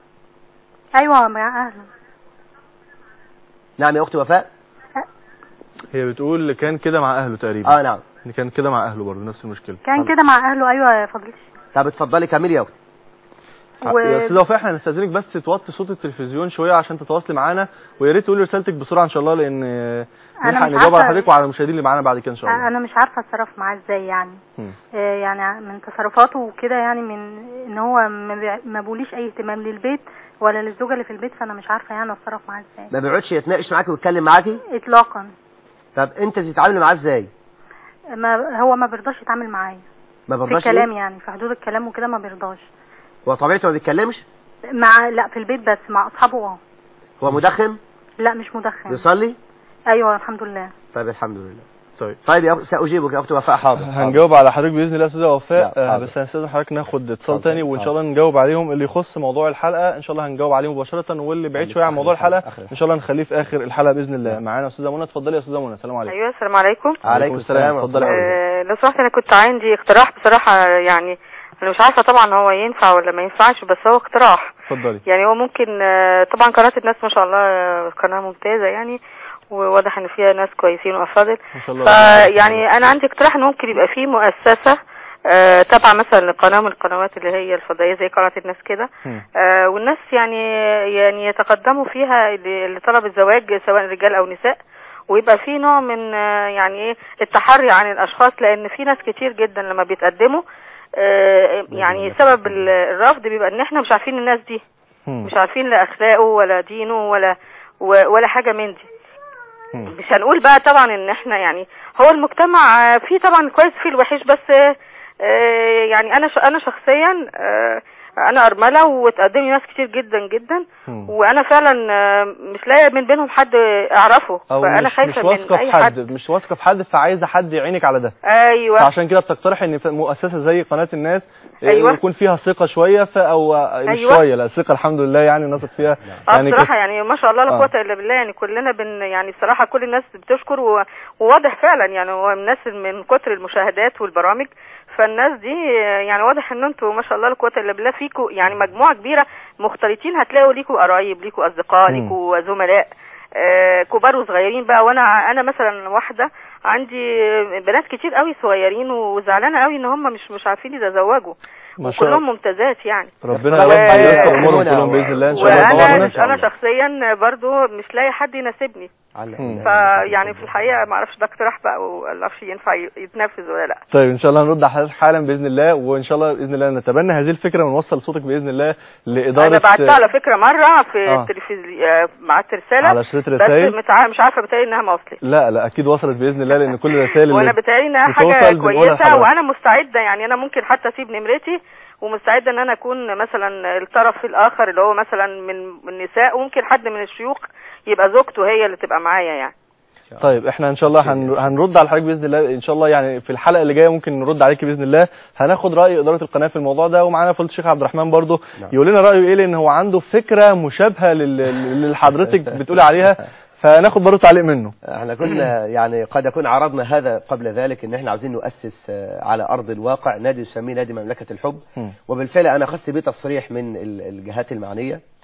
ايوه مع اهله نعم يا اختي وفاء هي بتقول كان كده مع اهله تقريبا اه نعم إن كان كده مع اهله برضه نفس المشكله كان طب. كده مع اهله ايوه يا فضيله الشيخ طب اتفضلي كملي يا اختي و- يا استاذه وفاء احنا هنستاذنك بس توطي صوت التلفزيون شويه عشان تتواصلي معانا ويا ريت تقولي رسالتك بسرعه ان شاء الله لان آه، أنا نلحق مش نجاوب على عارفة- حضرتك وعلى المشاهدين اللي معانا بعد كده ان شاء الله انا مش عارفه اتصرف معاه ازاي يعني مم. آه، يعني من تصرفاته وكده يعني من ان هو ما بي- ما بوليش اي اهتمام للبيت ولا للزوجه اللي في البيت فانا مش عارفه يعني اتصرف معاه ازاي ما بيقعدش يتناقش معاكي ويتكلم معاكي اطلاقا طب انت تتعاملي معاه ازاي ما هو ما بيرضاش يتعامل معايا ما في برضاش الكلام إيه؟ يعني في حدود الكلام وكده ما بيرضاش هو طبيعته ما بيتكلمش مع لا في البيت بس مع اصحابه اه هو مدخن لا مش مدخن بيصلي ايوه الحمد لله طيب الحمد لله طيب طيب يا أخ- ساجيبك يا اختي وفاء حاضر هنجاوب على حضرتك باذن الله يا استاذه وفاء لا، آه، حاضر. بس هنستاذن حضرتك ناخد اتصال اتفضل. تاني وان شاء الله نجاوب عليهم اللي يخص موضوع الحلقه ان شاء الله هنجاوب عليه مباشره واللي بعيد خليك شويه عن في موضوع آخر الحلقة، الحلقه آخر ان شاء الله نخليه في اخر الحلقه باذن الله معانا استاذه منى اتفضلي يا استاذه منى السلام عليكم ايوه السلام عليكم عليكم السلام اتفضلي يا حضرتك. آه لو سمحت انا كنت عندي اقتراح بصراحه يعني انا مش عارفه طبعا هو ينفع ولا ما ينفعش بس هو اقتراح اتفضلي يعني هو ممكن آه، طبعا قناه الناس ما شاء الله آه، قناه ممتازه يعني وواضح ان فيها ناس كويسين وافاضل ما شاء الله فيعني انا عندي اقتراح ان ممكن يبقى فيه مؤسسه آه، تابعه مثلا لقناه من القنوات اللي هي الفضائيه زي قناه الناس كده مم. آه، والناس يعني يعني يتقدموا فيها ل- لطلب الزواج سواء رجال او نساء ويبقى في نوع من آه، يعني ايه التحري عن الاشخاص لان في ناس كتير جدا لما بيتقدموا آه، يعني سبب ال- الرفض بيبقى ان احنا مش عارفين الناس دي مم. مش عارفين لا اخلاقه ولا دينه ولا و- ولا حاجه من دي مم. مش هنقول بقى طبعا ان احنا يعني هو المجتمع آه، فيه طبعا كويس فيه الوحش بس آه، آه، يعني انا ش- انا شخصيا آه، انا ارمله وتقدم لي ناس كتير جدا جدا مم. وانا فعلا آه، مش لاقي من بينهم حد اعرفه او فانا مش, مش خايفه من واثقه اي في حد حد مش واثقه في حد فعايزه حد يعينك على ده ايوه فعشان كده بتقترح ان في مؤسسه زي قناه الناس آه، أيوة. يكون فيها ثقه شويه ف او آه، مش أيوة. شويه لا ثقه الحمد لله يعني نثق فيها اه يعني بصراحة يعني ما شاء الله لا آه. قوة الا بالله يعني كلنا بن يعني بصراحة كل الناس بتشكر و- وواضح فعلا يعني هو الناس من كتر المشاهدات والبرامج فالناس دي آه، يعني واضح ان انتوا ما شاء الله لا قوة الا بالله فيكوا يعني مجموعة كبيرة مختلطين هتلاقوا ليكوا قرايب ليكوا اصدقاء مم. ليكوا زملاء آه، كبار وصغيرين بقى وانا انا مثلا واحدة عندي بنات كتير قوي صغيرين وزعلانة قوي ان هم مش مش عارفين يتزوجوا ما شاء الله وكلهم ممتازات يعني ربنا يا و- رب ييسر و- امورهم كلهم باذن الله ان شاء الله طبعا وانا إن شاء انا الله. شخصيا برضو مش لاقي حد يناسبني مم. فيعني في الحقيقه ما اعرفش ده اقتراح بقى ولا اعرفش ينفع ي- يتنفذ ولا لا طيب ان شاء الله هنرد على حضرتك حالا باذن الله وان شاء الله باذن الله نتبنى هذه الفكره ونوصل صوتك باذن الله لاداره انا بعتها على فكره مره في آه. التلفزيون بعت رساله على شريط بس رسائل متع... مش عارفه بتهيألي انها ما وصلت لا لا اكيد وصلت باذن الله لان كل الرسائل وانا اللي بتهيألي انها بتوصل حاجه بنقولها كويسه لحضرتك. وانا مستعده يعني انا ممكن حتى اسيب نمرتي ومستعده ان انا اكون مثلا الطرف الاخر اللي هو مثلا من من النساء وممكن حد من الشيوخ يبقى زوجته هي اللي تبقى معايا يعني طيب احنا ان شاء الله هن... هنرد على حضرتك باذن الله ان شاء الله يعني في الحلقه اللي جايه ممكن نرد عليك باذن الله هناخد راي اداره القناه في الموضوع ده ومعانا فضيله الشيخ عبد الرحمن برضه نعم. يقول لنا رايه ايه لان هو عنده فكره مشابهه لل- اللي حضرتك بتقولي عليها فناخد برضه تعليق منه احنا كنا يعني قد يكون عرضنا هذا قبل ذلك ان احنا عاوزين نؤسس آه، على ارض الواقع نادي نسميه نادي مملكة الحب مم. وبالفعل انا خدت بيه تصريح من ال- الجهات المعنية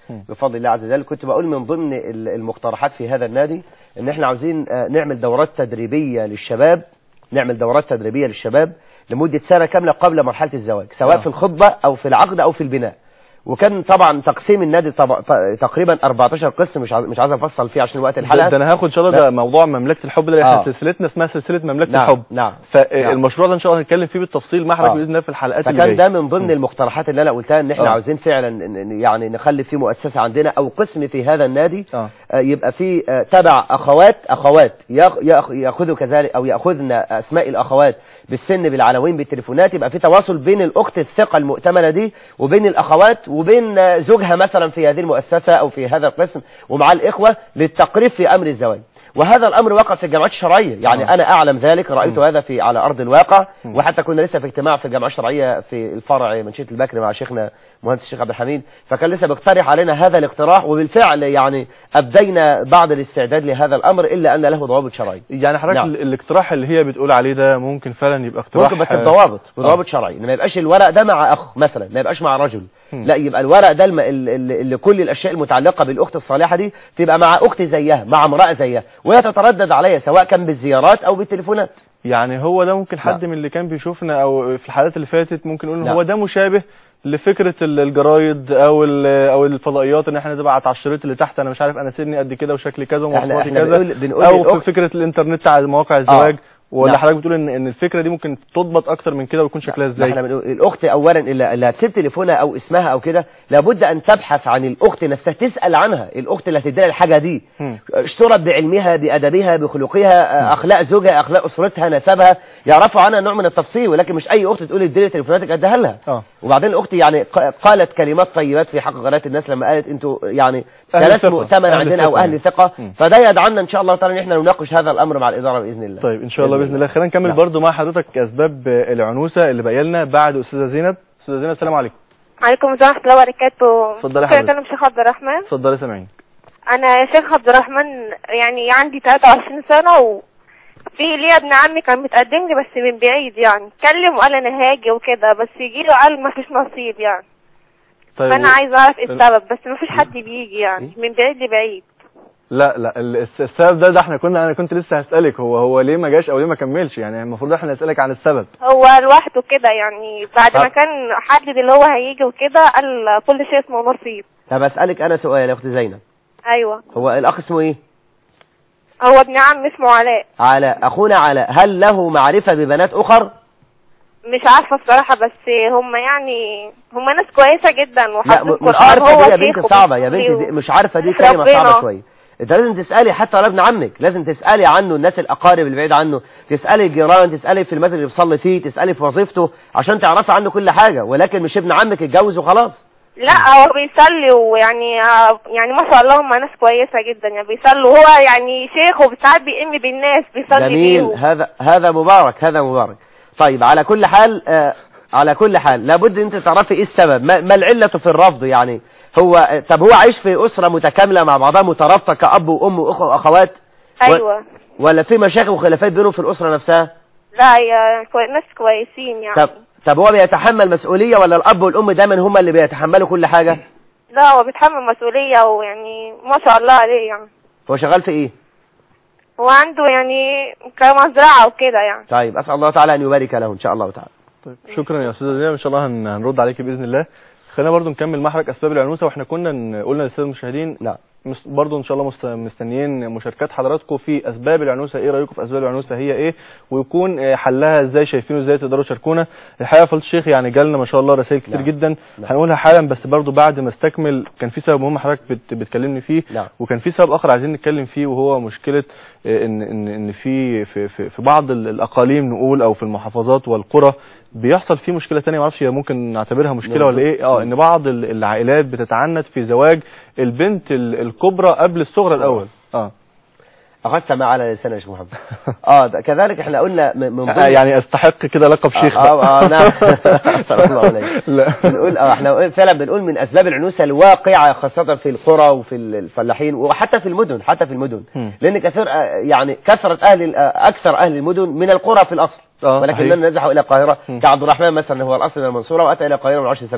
مم. بفضل الله عز وجل كنت بقول من ضمن ال- المقترحات في هذا النادي ان احنا عاوزين آه، نعمل دورات تدريبية للشباب نعمل دورات تدريبية للشباب لمدة سنة كاملة قبل مرحلة الزواج سواء آه. في الخطبة او في العقد او في البناء وكان طبعا تقسيم النادي طب... ط- تقريبا 14 قسم مش عايز مش عايز افصل فيه عشان وقت ده, الحلقة ده انا هاخد ان شاء الله لا. ده موضوع مملكه الحب ده آه. احنا سلسلتنا اسمها سلسله مملكه نعم الحب نعم فالمشروع ده ان شاء الله هنتكلم فيه بالتفصيل مع حضرتك آه. باذن الله في الحلقات اللي فكان جايه ده من ضمن المقترحات اللي انا قلتها ان احنا آه. عاوزين فعلا ن- ن- يعني نخلي في مؤسسة عندنا او قسم في هذا النادي اه آه، يبقى في آه، تبع اخوات اخوات ياخ- ياخ- ياخذوا كذلك او ياخذن اسماء الاخوات بالسن بالعناوين بالتليفونات يبقى في تواصل بين الاخت الثقه المؤتمنه دي وبين الاخوات وبين آه، زوجها مثلا في هذه المؤسسه او في هذا القسم ومع الاخوه للتقريب في امر الزواج وهذا الامر وقع في الجامعات الشرعيه يعني آه. انا اعلم ذلك رايت م. هذا في على ارض الواقع م. وحتى كنا لسه في اجتماع في الجامعه الشرعيه في الفرع منشيه البكر مع شيخنا مهندس الشيخ عبد الحميد فكان لسه بيقترح علينا هذا الاقتراح وبالفعل يعني ابدينا بعض الاستعداد لهذا الامر الا ان له ضوابط شرعيه يعني حضرتك نعم. ال- الاقتراح اللي هي بتقول عليه ده ممكن فعلا يبقى اقتراح ممكن بس آه، بضوابط بضوابط شرعيه إن ما يبقاش الورق ده مع اخ مثلا ما يبقاش مع رجل مم. لا يبقى الورق ده الم... ال- ال- اللي كل الاشياء المتعلقه بالاخت الصالحه دي تبقى مع اخت زيها مع امراه زيها وهي تتردد عليها سواء كان بالزيارات او بالتليفونات يعني هو ده ممكن حد نعم. من اللي كان بيشوفنا او في الحلقات اللي فاتت ممكن نقول ان نعم. هو ده مشابه لفكره ال- الجرايد او ال- او الفضائيات ان احنا نبعت على الشريط اللي تحت انا مش عارف انا سني قد كده وشكلي كذا احنا ومواصفاتي احنا كذا بنقول بنقول او للأخت- في فكره الانترنت على مواقع الزواج ولا نعم. حضرتك بتقول ان ان الفكره دي ممكن تضبط اكتر من كده ويكون شكلها ما ازاي احنا بنقول الاخت اولا اللي اللي هتسيب تليفونها او اسمها او كده لابد ان تبحث عن الاخت نفسها تسال عنها الاخت اللي هتديها الحاجه دي مم. اشترط بعلمها بادبها بخلقها آه، اخلاق زوجها اخلاق اسرتها نسبها يعرفوا عنها نوع من التفصيل ولكن مش اي اخت تقول اديني تليفوناتك اديها لها اه وبعدين الاخت يعني ق- قالت كلمات طيبات في حق قناه الناس لما قالت انتوا يعني أهل ثلاث ثقة. مؤتمن أهل عندنا او ثقة. اهل ثقه مم. فده يدعنا ان شاء الله تعالى ان احنا نناقش هذا الامر مع الاداره باذن الله طيب ان شاء الله باذن الله خلينا نكمل نعم. برضو مع حضرتك اسباب العنوسه اللي باقيه لنا بعد استاذه زينب استاذه زينب السلام عليكم عليكم السلام ورحمة الله وبركاته اتفضلي يا ممكن حضرتك. أكلم شيخ عبد الرحمن اتفضلي سامعين أنا يا شيخ عبد الرحمن يعني عندي 23 سنة و في ليا ابن عمي كان متقدم لي بس من بعيد يعني كلم وقال أنا هاجي وكده بس يجي له قال ما فيش نصيب يعني طيب فأنا و- عايزة أعرف إيه السبب بس ما فيش حد بيجي يعني من بعيد لبعيد لا لا ال- الس- السبب ده ده احنا كنا انا كنت لسه هسالك هو هو ليه ما جاش او ليه ما كملش يعني المفروض احنا نسالك عن السبب هو لوحده كده يعني بعد ما طب. كان حدد اللي هو هيجي وكده قال كل شيء اسمه نصيب طب اسالك انا سؤال يا اخت زينب أيوه هو الاخ اسمه ايه هو ابن عم اسمه علاء علاء اخونا علاء هل له معرفه ببنات اخر مش عارفة الصراحة بس هم يعني هم ناس كويسة جدا لا وحافظين م- مش القرآن عارفة هو دي يا شيخ بنت صعبة يا وبيصلي بنت دي مش عارفة دي وبيحب كلمة صعبة ربنا. شوية انت لازم تسألي حتى على ابن عمك لازم تسألي عنه الناس الأقارب البعيد عنه تسألي الجيران تسألي في المسجد اللي بيصلي فيه تسألي في وظيفته عشان تعرفي عنه كل حاجة ولكن مش ابن عمك اتجوز وخلاص لا هو بيصلي ويعني يعني ما شاء الله هم ناس كويسة جدا يعني بيصلوا هو يعني شيخ وساعات بيئم بالناس بيصلي جميل بيهم هذا هذا مبارك هذا مبارك طيب على كل حال آه على كل حال لابد انت تعرفي ايه السبب ما, ما العلة في الرفض يعني هو طب هو عايش في أسرة متكاملة مع بعضها مترابطة كأب وأم وأخوة وأخوات و- ايوه ولا في مشاكل وخلافات بينهم في الأسرة نفسها لا هي كوي... ناس كويسين يعني طب طب هو بيتحمل مسؤولية ولا الأب والأم دايما هم اللي بيتحملوا كل حاجة لا هو بيتحمل مسؤولية ويعني ما شاء الله عليه يعني هو شغال في إيه هو عنده يعني كمزرعة وكده يعني طيب أسأل الله تعالى أن يبارك له إن شاء الله تعالى طيب شكرا يا استاذه زينب ان شاء الله هن- هنرد عليك باذن الله خلينا برضو نكمل محرك اسباب العنوسه واحنا كنا ن- قلنا للساده المشاهدين نعم مس- برضو ان شاء الله مست- مستنيين مشاركات حضراتكم في اسباب العنوسه ايه رايكم في اسباب العنوسه هي ايه ويكون آه، حلها ازاي شايفينه ازاي تقدروا تشاركونا الحقيقه يا فضيله الشيخ يعني جالنا ما شاء الله رسائل كتير نعم. جدا نعم. هنقولها حالا بس برضو بعد ما استكمل كان في سبب مهم حضرتك بت- بتكلمني فيه نعم وكان في سبب اخر عايزين نتكلم فيه وهو مشكله آه، ان ان ان في في في, في بعض ال- الاقاليم نقول او في المحافظات والقرى بيحصل فيه مشكله تانية ما اعرفش هي ممكن نعتبرها مشكله نعم. ولا ايه اه ان بعض ال- العائلات بتتعنت في زواج البنت ال- الكبرى قبل الصغرى الاول اه أخذت ما على لسان يا شيخ محمد اه ده كذلك احنا قلنا من من آه، ضمن يعني استحق كده لقب شيخ اه بقى. اه نعم صلى الله عليه لا بنقول اه احنا بنقول- فعلا بنقول من اسباب العنوسه الواقعه خاصه في القرى وفي الفلاحين وحتى في المدن حتى في المدن مم. لان كثير آه، يعني كثره اهل ال- آه، اكثر اهل المدن من القرى في الاصل اه ولكننا صحيح. نزحوا الى القاهره مم. كعبد الرحمن مثلا هو الاصل من المنصوره واتى الى القاهره من عشر سنوات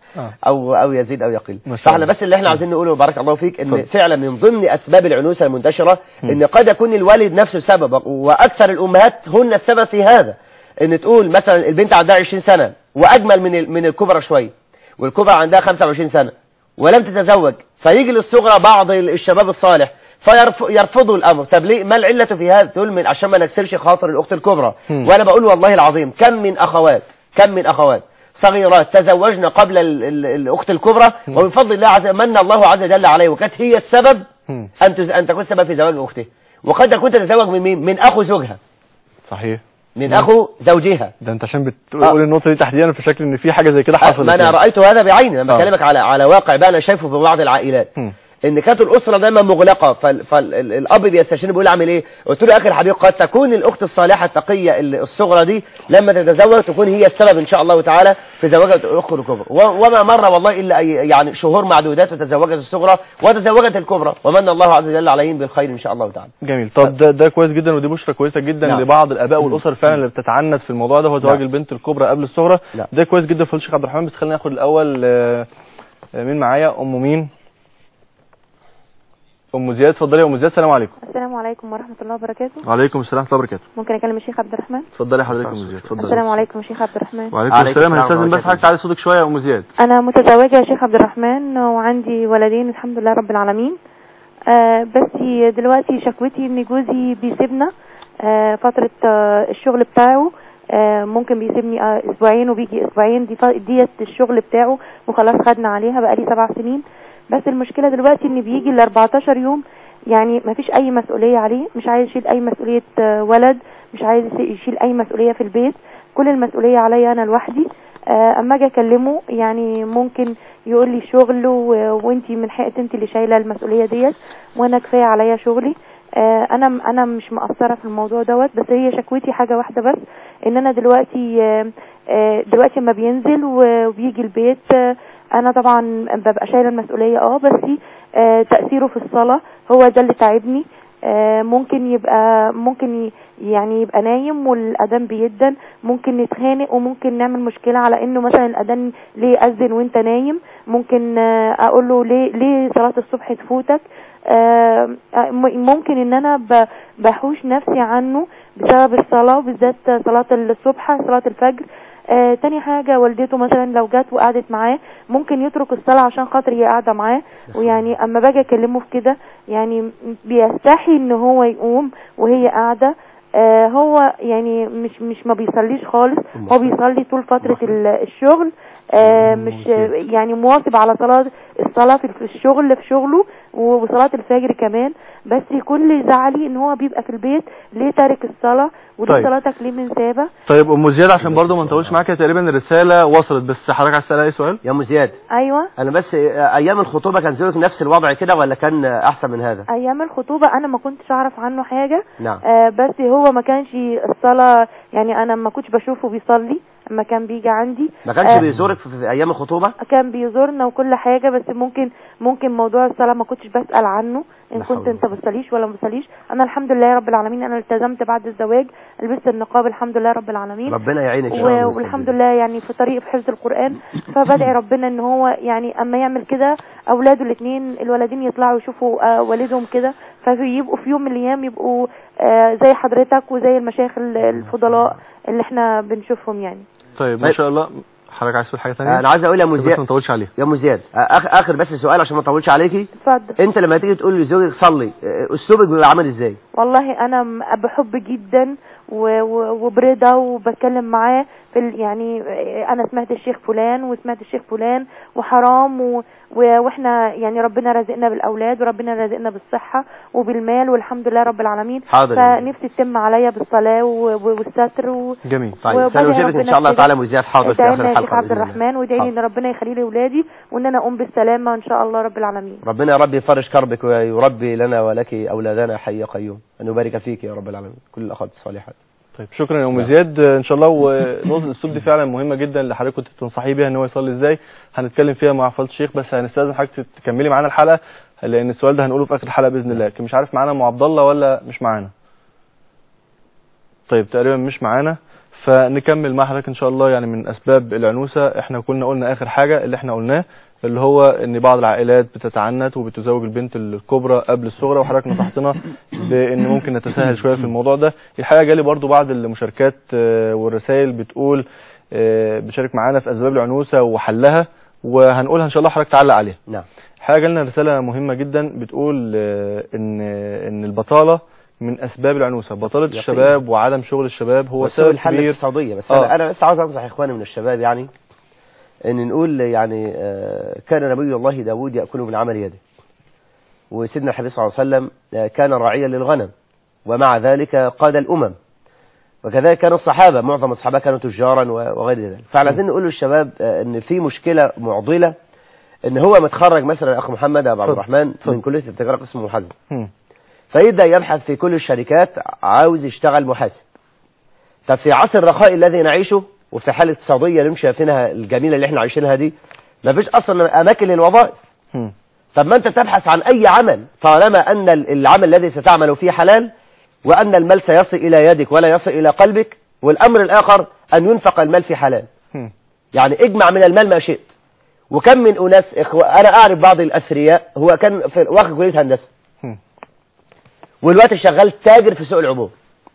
آه. او او يزيد او يقل ما شاء فاحنا الله. بس اللي احنا عايزين نقوله بارك الله فيك ان اتفضل. فعلا من ضمن اسباب العنوسه المنتشره ان قد يكون الوالد نفسه سبب واكثر الامهات هن السبب في هذا ان تقول مثلا البنت عندها 20 سنه واجمل من ال- من الكبرى شويه والكبرى عندها 25 سنه ولم تتزوج فيجي للصغرى بعض ال- الشباب الصالح فيرفضوا الامر طب ليه ما العله في هذا تقول من عشان ما نكسرش خاطر الاخت الكبرى مم. وانا بقول والله العظيم كم من اخوات كم من اخوات صغيرات تزوجن قبل ال ال الاخت الكبرى ومن فضل الله عز من الله عز وجل عليه وكانت هي السبب مم. ان تز- ان تكون سبب في زواج اخته وقد تكون تتزوج من مين من اخو زوجها صحيح من اخو زوجها ده انت عشان بتقول النقطه دي تحديدا في شكل ان في حاجه زي كده حصلت ما انا يعني. رايت هذا بعيني انا آه. بكلمك على على واقع بقى انا شايفه في بعض العائلات مم. ان كانت الاسره دايما مغلقه فالاب بيستشير بيقول اعمل ايه قلت له يا اخي الحبيب قد تكون الاخت الصالحه التقيه ال- الصغرى دي لما تتزوج تكون هي السبب ان شاء الله تعالى في زواج الاخت الكبرى و- وما مر والله الا أي- يعني شهور معدودات وتزوجت الصغرى وتزوجت الكبرى ومن الله عز وجل عليهم بالخير ان شاء الله تعالى جميل طب ده, ده كويس جدا ودي بشرة كويسة جدا نعم. لبعض الآباء والأسر فعلا اللي بتتعنت في الموضوع ده هو زواج نعم. البنت الكبرى قبل الصغرى نعم. ده كويس جدا في الشيخ عبد الرحمن بس خلينا ناخد الأول آه، آه، مين معايا أم مين أم زياد اتفضلي يا أم زياد السلام عليكم السلام عليكم ورحمة الله وبركاته وعليكم السلام ورحمة الله وبركاته ممكن أكلم الشيخ عبد الرحمن اتفضلي حضرتك يا أم زياد اتفضلي السلام عليكم شيخ عبد الرحمن وعليكم عليكم السلام السلام هنستاذن بس ورحمة حضرتك تعالي صوتك شوية يا أم زياد أنا متزوجة يا شيخ عبد الرحمن وعندي ولدين الحمد لله رب العالمين آه بس دلوقتي شكوتي إن جوزي بيسيبنا آه فترة آه الشغل بتاعه آه ممكن بيسيبني آه أسبوعين وبيجي أسبوعين دي ف- ديت الشغل بتاعه وخلاص خدنا عليها بقالي سبع سنين بس المشكلة دلوقتي إن بيجي ال 14 يوم يعني ما فيش أي مسؤولية عليه مش عايز يشيل أي مسؤولية آه ولد مش عايز يشيل أي مسؤولية في البيت كل المسؤولية عليا أنا لوحدي آه، اما اجي اكلمه يعني ممكن يقول لي شغل و- وانتي من حقك انت اللي شايله المسؤوليه ديت وانا كفايه عليا شغلي آه، انا انا مش مقصره في الموضوع دوت بس هي شكوتي حاجه واحده بس ان انا دلوقتي آه، آه، دلوقتي اما بينزل و- وبيجي البيت آه، انا طبعا ببقى شايله المسؤوليه اه بس آه، تاثيره في الصلاه هو ده اللي تعبني آه، ممكن يبقى ممكن ي- يعني يبقى نايم والاذان بيدن ممكن نتخانق وممكن نعمل مشكله على انه مثلا الاذان ليه اذن وانت نايم ممكن آه، اقول له ليه ليه صلاه الصبح تفوتك آه، آه، م- ممكن ان انا ب- بحوش نفسي عنه بسبب الصلاه وبالذات صلاه الصبح صلاه الفجر آه تاني حاجة والدته مثلا لو جت وقعدت معاه ممكن يترك الصلاة عشان خاطر هي قاعدة معاه ويعني اما باجي اكلمه في كده يعني م- بيستحي ان هو يقوم وهي قاعدة آه هو يعني مش مش ما بيصليش خالص هو بيصلي طول فترة ال- الشغل آه مش آه، يعني مواظب على صلاة الصلاة في في الشغل في شغله وصلاة الفجر كمان بس كل زعلي ان هو بيبقى في البيت ليه تارك الصلاة وليه طيب. صلاتك ليه من سابة طيب أم زياد عشان برضو ما نطولش معاك تقريبا الرسالة وصلت بس حضرتك عايز تسأل أي سؤال يا ام زياد ايوه انا بس آه، ايام الخطوبه كان زوجك نفس الوضع كده ولا كان آه، احسن من هذا ايام الخطوبة انا ما كنتش اعرف عنه حاجة نعم آه بس هو ما كانش الصلاة يعني انا ما كنتش بشوفه بيصلي اما كان بيجي عندي ما كانش آه. بيزورك في, في ايام الخطوبه كان بيزورنا وكل حاجة بس ممكن ممكن موضوع الصلاة ما كنتش بسأل عنه ان لا حول كنت ولا انت بتصليش ولا ما بتصليش انا الحمد لله رب العالمين انا التزمت بعد الزواج لبست النقاب الحمد لله رب العالمين ربنا يعينك يا و- رب والحمد لله يعني في طريق في حفظ القرآن فبدعي ربنا ان هو يعني اما يعمل كده اولاده الاثنين الولدين يطلعوا يشوفوا آه والدهم كده فيبقوا في يوم من الايام يبقوا آه زي حضرتك وزي المشايخ ال- الفضلاء اللي احنا بنشوفهم يعني طيب ما طيب. شاء الله حضرتك عايز تقول حاجة ثانية انا عايز اقول يا ام بس زياد ما نطولش عليها يا ام زياد آخر, اخر بس سؤال عشان ما اطولش عليكي اتفضل انت لما تيجي تقول لزوجك صلي آه، اسلوبك بيبقى عامل ازاي والله انا م- بحب جدا و- و- وبرضا وبتكلم معاه في ال- يعني انا سمعت الشيخ فلان وسمعت الشيخ فلان وحرام و و- واحنا يعني ربنا رزقنا بالاولاد وربنا رزقنا بالصحه وبالمال والحمد لله رب العالمين حاضر يا أم زياد. فنفسي تتم عليا بالصلاه و- و- والستر و جميل طيب وبدعي سنوجبك ان ربنا شاء الله كده. تعالى ام زياد حاضر في ادعي اخر لنا يا شيخ الحلقه عبد بإذن الله. الرحمن وادعي لي حاضر. ان ربنا يخلي لي ولادي وان انا اقوم بالسلامه ان شاء الله رب العالمين ربنا يا رب يفرج كربك ويربي لنا ولك اولادنا حي قيوم ان يبارك فيك يا رب العالمين كل الاخوات الصالحات طيب شكرا يا ام زياد ان شاء الله ونقطه الاسلوب دي فعلا مهمه جدا اللي حضرتك كنت بتنصحيه بيها ان هو يصلي ازاي هنتكلم فيها مع فضيله الشيخ بس هنستاذن حضرتك تكملي معانا الحلقه لان السؤال ده هنقوله في اخر الحلقه باذن الله لكن مش عارف معانا ام عبد الله ولا مش معانا طيب تقريبا مش معانا فنكمل مع حضرتك ان شاء الله يعني من اسباب العنوسه احنا كنا قلنا اخر حاجه اللي احنا قلناه اللي هو ان بعض العائلات بتتعنت وبتزوج البنت الكبرى قبل الصغرى وحضرتك نصحتنا بان ممكن نتساهل شويه في الموضوع ده الحقيقه جالي برضو بعض المشاركات آه، والرسائل بتقول آه، بشارك معانا في اسباب العنوسه وحلها وهنقولها ان شاء الله حضرتك تعلق عليها نعم حاجه جالنا رساله مهمه جدا بتقول آه، ان ان البطاله من اسباب العنوسه بطاله يقين. الشباب وعدم شغل الشباب هو وسوء سبب الحل كبير الاقتصادية بس آه. أنا, أنا بس عاوز أنصح إخواني من الشباب يعني أن نقول يعني آه، كان نبي الله داود يأكل من عمل يده وسيدنا الحبيب صلى الله عليه وسلم آه، كان راعيا للغنم ومع ذلك قاد الأمم وكذلك كان الصحابة معظم الصحابة كانوا تجارا و- وغير ذلك فعلى عايزين نقول للشباب آه، أن في مشكلة معضلة أن هو متخرج مثلا أخ محمد أبو عبد اتفضل. الرحمن من اتفضل. كلية التجارة قسم محاسبة مم. فيبدأ يبحث في كل الشركات عاوز يشتغل محاسب طب في عصر الرخاء الذي نعيشه وفي حالة اقتصادية اللي مش شايفينها الجميلة اللي احنا عايشينها دي ما فيش أصلا أماكن للوظائف مم. طب ما أنت تبحث عن أي عمل طالما أن ال- العمل الذي ستعمل فيه حلال وأن المال سيصل إلى يدك ولا يصل إلى قلبك والأمر الآخر أن ينفق المال في حلال مم. يعني اجمع من المال ما شئت وكم من أناس إخوة أنا أعرف بعض الأثرياء هو كان في واخد كلية هندسة مم. والوقت شغال تاجر في سوق العبور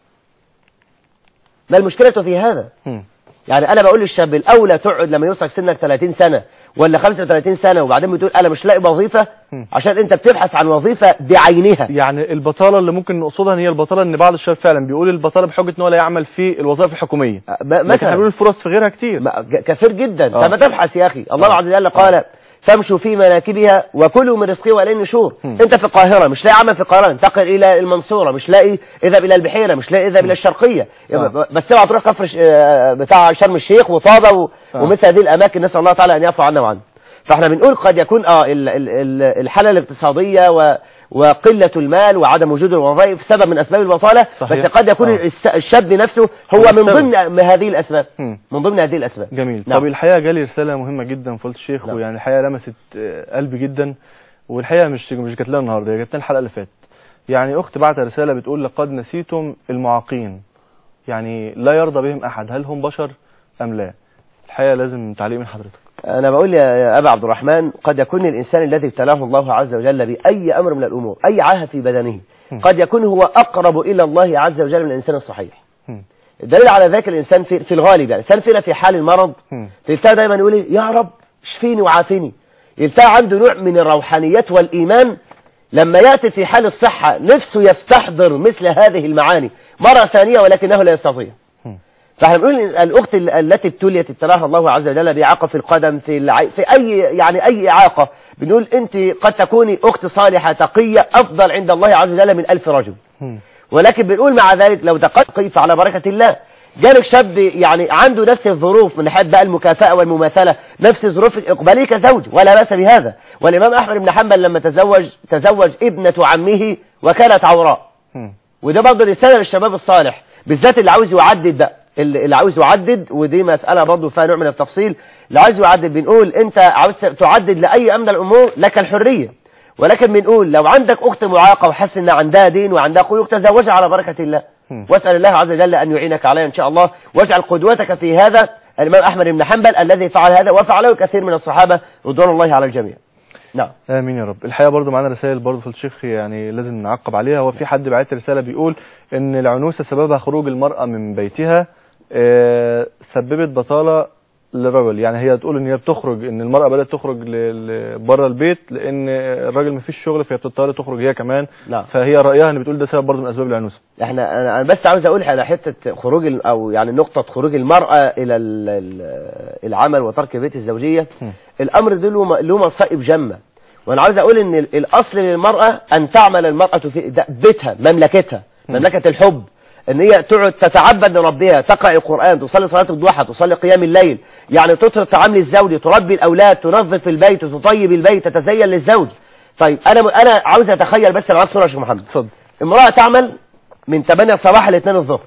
ما المشكلة في هذا مم. يعني انا بقول للشاب الاولى تقعد لما يوصل سنك 30 سنة ولا 35 سنة وبعدين بتقول انا مش لاقي وظيفة مم. عشان انت بتبحث عن وظيفة بعينها يعني البطاله اللي ممكن نقصدها هي البطاله ان بعض الشباب فعلا بيقول البطاله بحجه ان هو لا يعمل في الوظائف الحكوميه ب- لكن احنا بنقول مثلا الفرص في غيرها كتير ما- ك- كثير جدا آه. طب ما تبحث يا اخي الله آه. عز وجل قال فامشوا في مناكبها وكلوا من رزقه ولا النشور مم. انت في القاهرة مش لاقي عمل في القاهرة انتقل الى المنصورة مش لاقي اذهب الى البحيرة مش لاقي اذهب الى الشرقية آه. بس اوعى تروح كفر ش- آه، بتاع شرم الشيخ وطابة و- آه. ومثل هذه الاماكن نسال الله تعالى ان يعفو عنا وعنه فاحنا بنقول قد يكون اه ال- ال- ال- الحالة الاقتصادية و وقلة المال وعدم وجود الوظائف سبب من اسباب البطالة صحيح. بس قد يكون آه. الس- الشاب نفسه هو هو من السبب. ضمن هذه الاسباب مم. من ضمن هذه الاسباب جميل نعم. طب الحقيقه جالي رساله مهمه جدا فضيله الشيخ نعم. ويعني الحقيقه لمست آه، قلبي جدا والحقيقه مش مش جات لنا النهارده هي جات لنا الحلقه اللي فاتت يعني اخت بعت رساله بتقول لقد نسيتم المعاقين يعني لا يرضى بهم احد هل هم بشر ام لا الحقيقه لازم تعليق من حضرتك أنا بقول يا يا أبا عبد الرحمن قد يكون الإنسان الذي ابتلاه الله عز وجل بأي أمر من الأمور أي عاهة في بدنه م. قد يكون هو أقرب إلى الله عز وجل من الإنسان الصحيح مم. الدليل على ذلك الإنسان في, في الغالب يعني الإنسان فينا في حال المرض مم. تلتقى دايما يقول إيه؟ يا رب اشفيني وعافني يلتقى عنده نوع من الروحانيات والإيمان لما يأتي في حال الصحة نفسه يستحضر مثل هذه المعاني مرة ثانية ولكنه لا يستطيع مم. فاحنا بنقول إن الاخت ال- التي ابتليت ابتلاها الله عز وجل باعاقه في القدم في الع... في اي يعني اي اعاقه بنقول انت قد تكوني اخت صالحه تقيه افضل عند الله عز وجل من ألف رجل مم. ولكن بنقول مع ذلك لو تقي فعلى بركه الله جالك شاب يعني عنده نفس الظروف من ناحيه بقى المكافاه والمماثله نفس ظروف اقباليه كزوج ولا باس بهذا والامام احمد بن حنبل لما تزوج تزوج ابنه عمه وكانت عوراء مم. وده برضه رسالة للشباب الصالح بالذات اللي عاوز يعدد بقى اللي اللي عاوز يعدد ودي مسألة برضه فيها نوع من التفصيل اللي عاوز يعدد بنقول انت عاوز تعدد لأي أمن الأمور لك الحرية ولكن بنقول لو عندك أخت معاقة وحاسس إن عندها دين وعندها خلق تزوجها على بركة الله مم. واسأل الله عز وجل أن يعينك عليها إن شاء الله واجعل قدوتك في هذا الإمام أحمد بن حنبل الذي فعل هذا وفعله كثير من الصحابة رضوان الله على الجميع نعم امين يا رب الحقيقه برضو معانا رسائل برضو في الشيخ يعني لازم نعقب عليها هو في حد بعت رساله بيقول ان العنوسه سببها خروج المراه من بيتها آه، سببت بطاله للرجل يعني هي تقول ان هي بتخرج ان المراه بدات تخرج بره البيت لان الراجل مفيش شغل فهي بتضطر تخرج هي كمان نعم فهي رايها ان بتقول ده سبب برضو من اسباب العنوسه احنا انا أنا بس عاوز اقول على حته خروج ال- او يعني نقطه خروج المراه الى ال- ال- العمل وترك البيت الزوجيه م. الامر ده له م- له مصائب جمه وانا عاوز اقول ان ال- الاصل للمراه ان تعمل المراه في ده- بيتها مملكتها م. مملكه الحب ان هي تقعد تتعبد لربها تقرا القران تصلي صلاه الضحى تصلي قيام الليل يعني تطهر طعام للزوج تربي الاولاد تنظف البيت تطيب البيت تتزين للزوج طيب انا انا عاوز اتخيل بس معاك صوره يا شيخ محمد اتفضل امرأة تعمل من 8 الصباح ل 2 الظهر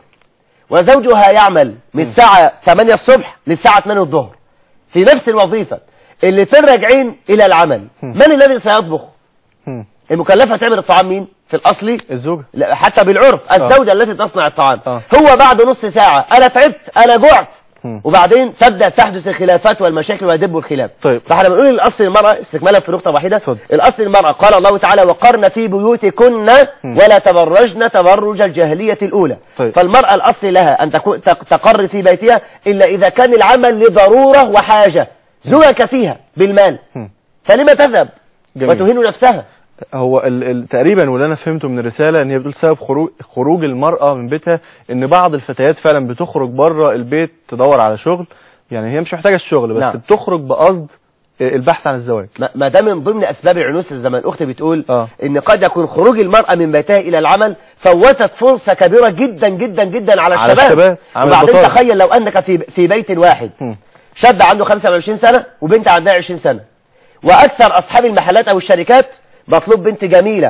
وزوجها يعمل من الساعة 8 الصبح للساعة 2 الظهر في نفس الوظيفة اللي راجعين إلى العمل م. من الذي سيطبخ مم. المكلفة تعمل الطعام مين في الأصل الزوجة لا، حتى بالعرف الزوجة التي تصنع الطعام آه. هو بعد نص ساعة أنا تعبت أنا جعت مم. وبعدين تبدأ تحدث الخلافات والمشاكل ويدب الخلاف طيب. فاحنا بنقول الأصل المرأة استكمالا في نقطة واحدة اتفضل. الأصل المرأة قال الله تعالى وقرن في بيوتكن مم. ولا تبرجن تبرج الجاهلية الأولى طيب. فالمرأة الأصل لها أن تكون تق- تقر في بيتها إلا إذا كان العمل لضرورة وحاجة زوجك فيها بالمال مم. فلما تذهب جميل. وتهين نفسها هو ال ال تقريبا واللي انا فهمته من الرساله ان هي بتقول سبب خروج خروج المراه من بيتها ان بعض الفتيات فعلا بتخرج بره البيت تدور على شغل يعني هي مش محتاجه الشغل بس نعم. بتخرج بقصد البحث عن الزواج ما- ما ده من ضمن اسباب العنوسه زي ما الاخت بتقول آه. ان قد يكون خروج المراه من بيتها الى العمل فوتت فرصه كبيره جدا جدا جدا على على الشباب, الشباب، على وبعدين البطالة. تخيل لو انك في في بيت واحد مم. شاب عنده 25 سنه وبنت عندها 20 سنه واكثر اصحاب المحلات او الشركات مطلوب بنت جميله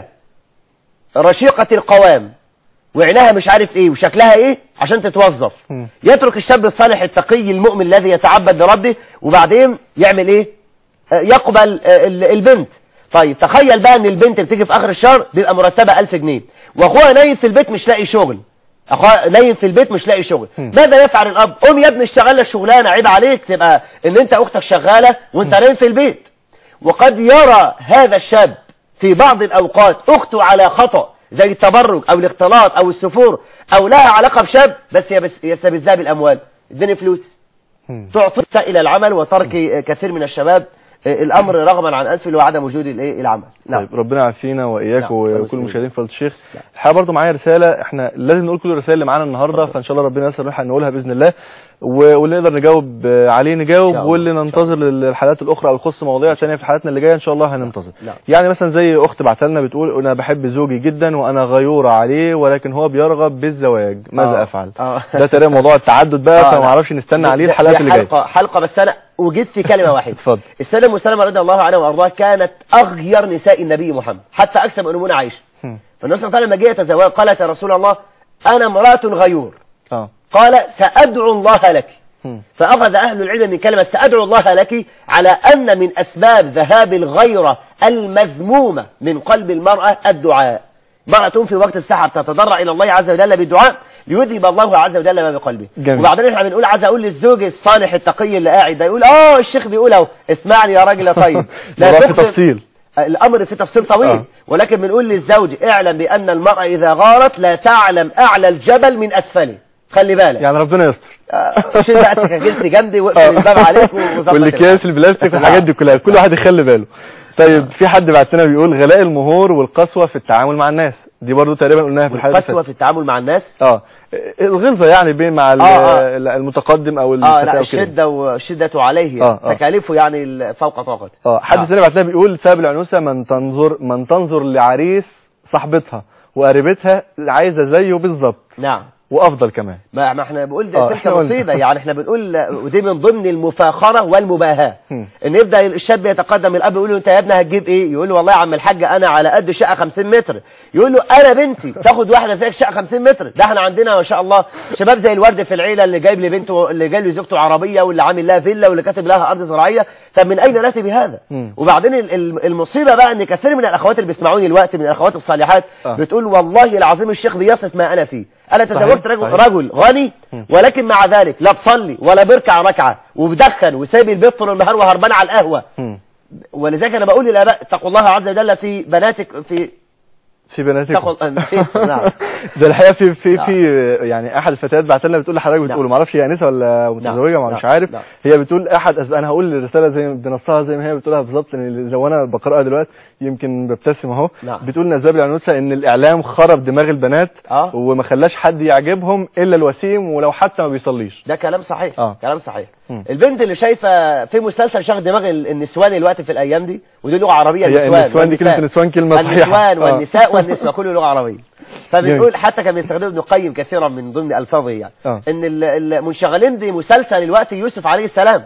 رشيقه القوام وعينها مش عارف ايه وشكلها ايه عشان تتوظف مم. يترك الشاب الصالح التقي المؤمن الذي يتعبد لربه وبعدين يعمل ايه آه، يقبل آه، ال- البنت طيب تخيل بقى ان البنت بتيجي في اخر الشهر بيبقى مرتبة 1000 جنيه واخوها نايم في البيت مش لاقي شغل اخوها نايم في البيت مش لاقي شغل مم. ماذا يفعل الاب قوم يا ابني اشتغل لك شغلانه عيب عليك تبقى ان انت اختك شغاله وانت نايم في البيت وقد يرى هذا الشاب في بعض الأوقات أخته على خطأ زي التبرج أو الاختلاط أو السفور أو لها علاقة بشاب بس يبس- يستبزها بالأموال اديني فلوس مم. تعطي إلى العمل وترك كثير من الشباب الأمر رغما عن أنف وعدم وجود الإيه؟ العمل نعم طيب ربنا يعافينا واياك نعم، وكل ربنا المشاهدين فضل الشيخ الحقيقه برضو معايا رساله احنا لازم نقول كل الرسائل اللي معانا النهارده فان شاء الله ربنا ييسر نلحق نقولها باذن الله و- واللي نقدر نجاوب آه، عليه نجاوب إن شاء الله. واللي ننتظر للحلقات الاخرى او تخص مواضيع ثانيه في حلقاتنا اللي جايه ان شاء الله هننتظر نعم. يعني مثلا زي اخت بعت لنا بتقول انا بحب زوجي جدا وانا غيوره عليه ولكن هو بيرغب بالزواج ماذا آه. افعل آه. ده تقريبا موضوع التعدد بقى آه، فما نعم. اعرفش نستنى عليه دي- الحلقات دي اللي جايه حلقة حلقة بس أنا وجدت في كلمة واحدة اتفضل السيدة أم سلمة رضي الله عنها وأرضاها كانت أغير نساء النبي محمد حتى أكثر من أمنا عائشة هم. فالنبي صلى الله عليه وسلم لما جه يتزوج قالت يا رسول الله أنا امرأة غيور اه قال سأدعو الله لك هم. فأخذ أهل العلم من كلمة سأدعو الله لك على أن من أسباب ذهاب الغيرة المذمومة من قلب المرأة الدعاء امرأة في وقت السحر تتضرع إلى الله عز وجل بالدعاء ليذهب الله عز وجل ما بقلبه جميل. وبعدين احنا بنقول عايز اقول للزوج الصالح التقي اللي قاعد ده يقول اه الشيخ بيقول اهو اسمعني يا راجل يا طيب الموضوع في تخطئ- تفصيل الامر في تفصيل طويل آه. ولكن بنقول للزوج اعلم بان المرأة اذا غارت لا تعلم اعلى الجبل من اسفله خلي بالك يعني ربنا يستر آه، شيل بقى سكاكين جنبي واقفل الباب عليك وظبط والاكياس البلاستيك والحاجات دي كلها كل واحد يخلي باله طيب في حد بعت لنا بيقول غلاء المهور والقسوه في التعامل مع الناس دي برضو تقريبا قلناها في الحلقه القسوة في التعامل مع الناس اه الغلظه يعني بين مع ال- آه، آه. المتقدم او اه الفتاه لا وكده. الشدة والشدة عليه آه، آه. تكاليفه يعني ال- فوق طاقته اه حد آه. ثاني بعت لنا بيقول سبب العنوسه من تنظر من تنظر لعريس صاحبتها وقريبتها عايزه زيه بالظبط نعم وافضل كمان ما ما احنا بنقول آه، ده تلك إحنا قلنا. مصيبة يعني احنا بنقول ودي من ضمن المفاخرة والمباهاة هم. ان يبدا الشاب يتقدم الاب يقول له انت يا ابني هتجيب ايه يقول له والله يا عم الحاج انا على قد شقه 50 متر يقول له انا بنتي تاخد واحده زيك شقه 50 متر ده احنا عندنا ما شاء الله شباب زي الورد في العيله اللي جايب لبنته اللي جايب لزوجته عربيه واللي عامل لها فيلا واللي كاتب لها ارض زراعيه طب من اين ناتي بهذا مم. وبعدين ال- ال- المصيبه بقى ان كثير من الاخوات اللي بيسمعوني الوقت من الاخوات الصالحات آه. بتقول والله العظيم الشيخ بيصف ما انا فيه انا صحيح، تزوجت رجل, صحيح. رجل غني مم. ولكن مع ذلك لا بصلي ولا بيركع ركعه وبدخن وسايب البيت طول النهار وهربان على القهوه هم. ولذلك انا بقول للاباء اتقوا الله عز وجل في بناتك في في بناتكم تقل- نعم. ده الحقيقه في في نعم. في يعني احد الفتيات بعت لنا بتقول لحضرتك بتقول نعم. ما اعرفش هي انسه ولا متزوجه ما نعم. مش عارف نعم. هي بتقول احد أسباب انا هقول الرساله زي بنصها زي ما هي بتقولها بالظبط لان لو انا بقراها دلوقتي يمكن ببتسم اهو نعم. بتقول ان اسباب العنوسه ان الاعلام خرب دماغ البنات اه وما خلاش حد يعجبهم الا الوسيم ولو حتى ما بيصليش ده كلام صحيح آه. كلام صحيح مم. البنت اللي شايفه في مسلسل شغل دماغ ال- النسوان الوقت في الايام دي ودي لغه عربيه هي النسوان النسوان دي والنساء. كلمه نسوان كلمه صحيحه النسوان آه. والنساء والنسوة كله لغه عربيه جميل. فبنقول حتى كان بيستخدم ابن القيم كثيرا من ضمن الفاظه يعني آه. ان ال- المنشغلين بمسلسل الوقت يوسف عليه السلام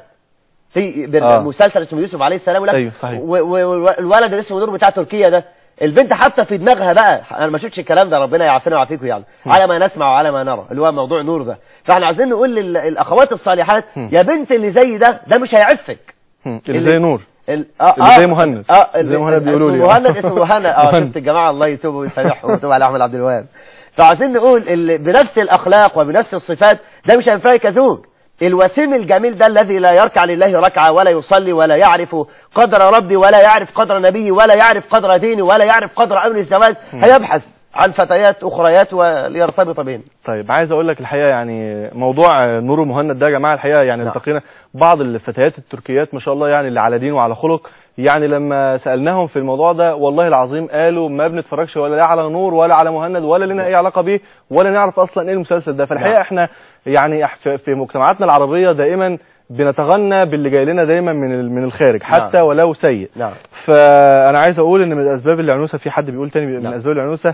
في بال- آه. مسلسل اسمه يوسف عليه السلام ولا أيوه، صحيح. والولد اللي اسمه نور بتاع تركيا ده البنت حاطه في دماغها بقى انا ما شفتش الكلام ده ربنا يعافينا ويعافيكم يعني على ما نسمع وعلى ما نرى اللي هو موضوع نور ده فاحنا عايزين نقول للاخوات الصالحات هم. يا بنت اللي زي ده ده مش هيعفك هم. اللي اللي- زي نور ال- آه اللي زي مهند. اه ال- زي مهند ال- بيقولوا لي. اسمه مهند اسمه مهند اه مهند. شفت الجماعه الله يتوب ويسامحهم ويتوب على احمد عبد الوهاب فعايزين نقول ال- بنفس الاخلاق وبنفس الصفات ده مش هينفعك كزوج الوسيم الجميل ده الذي لا يركع لله ركعه ولا يصلي ولا يعرف قدر ربي ولا يعرف قدر نبيه ولا يعرف قدر دينه ولا يعرف قدر امر الزواج هيبحث عن فتيات اخريات وليرتبط بهن طيب عايز اقول لك الحقيقه يعني موضوع آه، نور مهند ده يا جماعه الحقيقه يعني نعم. التقينا بعض الفتيات التركيات ما شاء الله يعني اللي على دين وعلى خلق يعني لما سالناهم في الموضوع ده والله العظيم قالوا ما بنتفرجش ولا لا على نور ولا على مهند ولا لنا اي علاقه بيه ولا نعرف اصلا ايه المسلسل ده فالحقيقه نعم. احنا يعني إح- في- في مجتمعاتنا العربيه دائما بنتغنى باللي جاي لنا دايما من ال- من الخارج حتى نعم. ولو سيء نعم فانا عايز اقول ان من اسباب العنوسه في حد بيقول تاني من نعم. اسباب العنوسه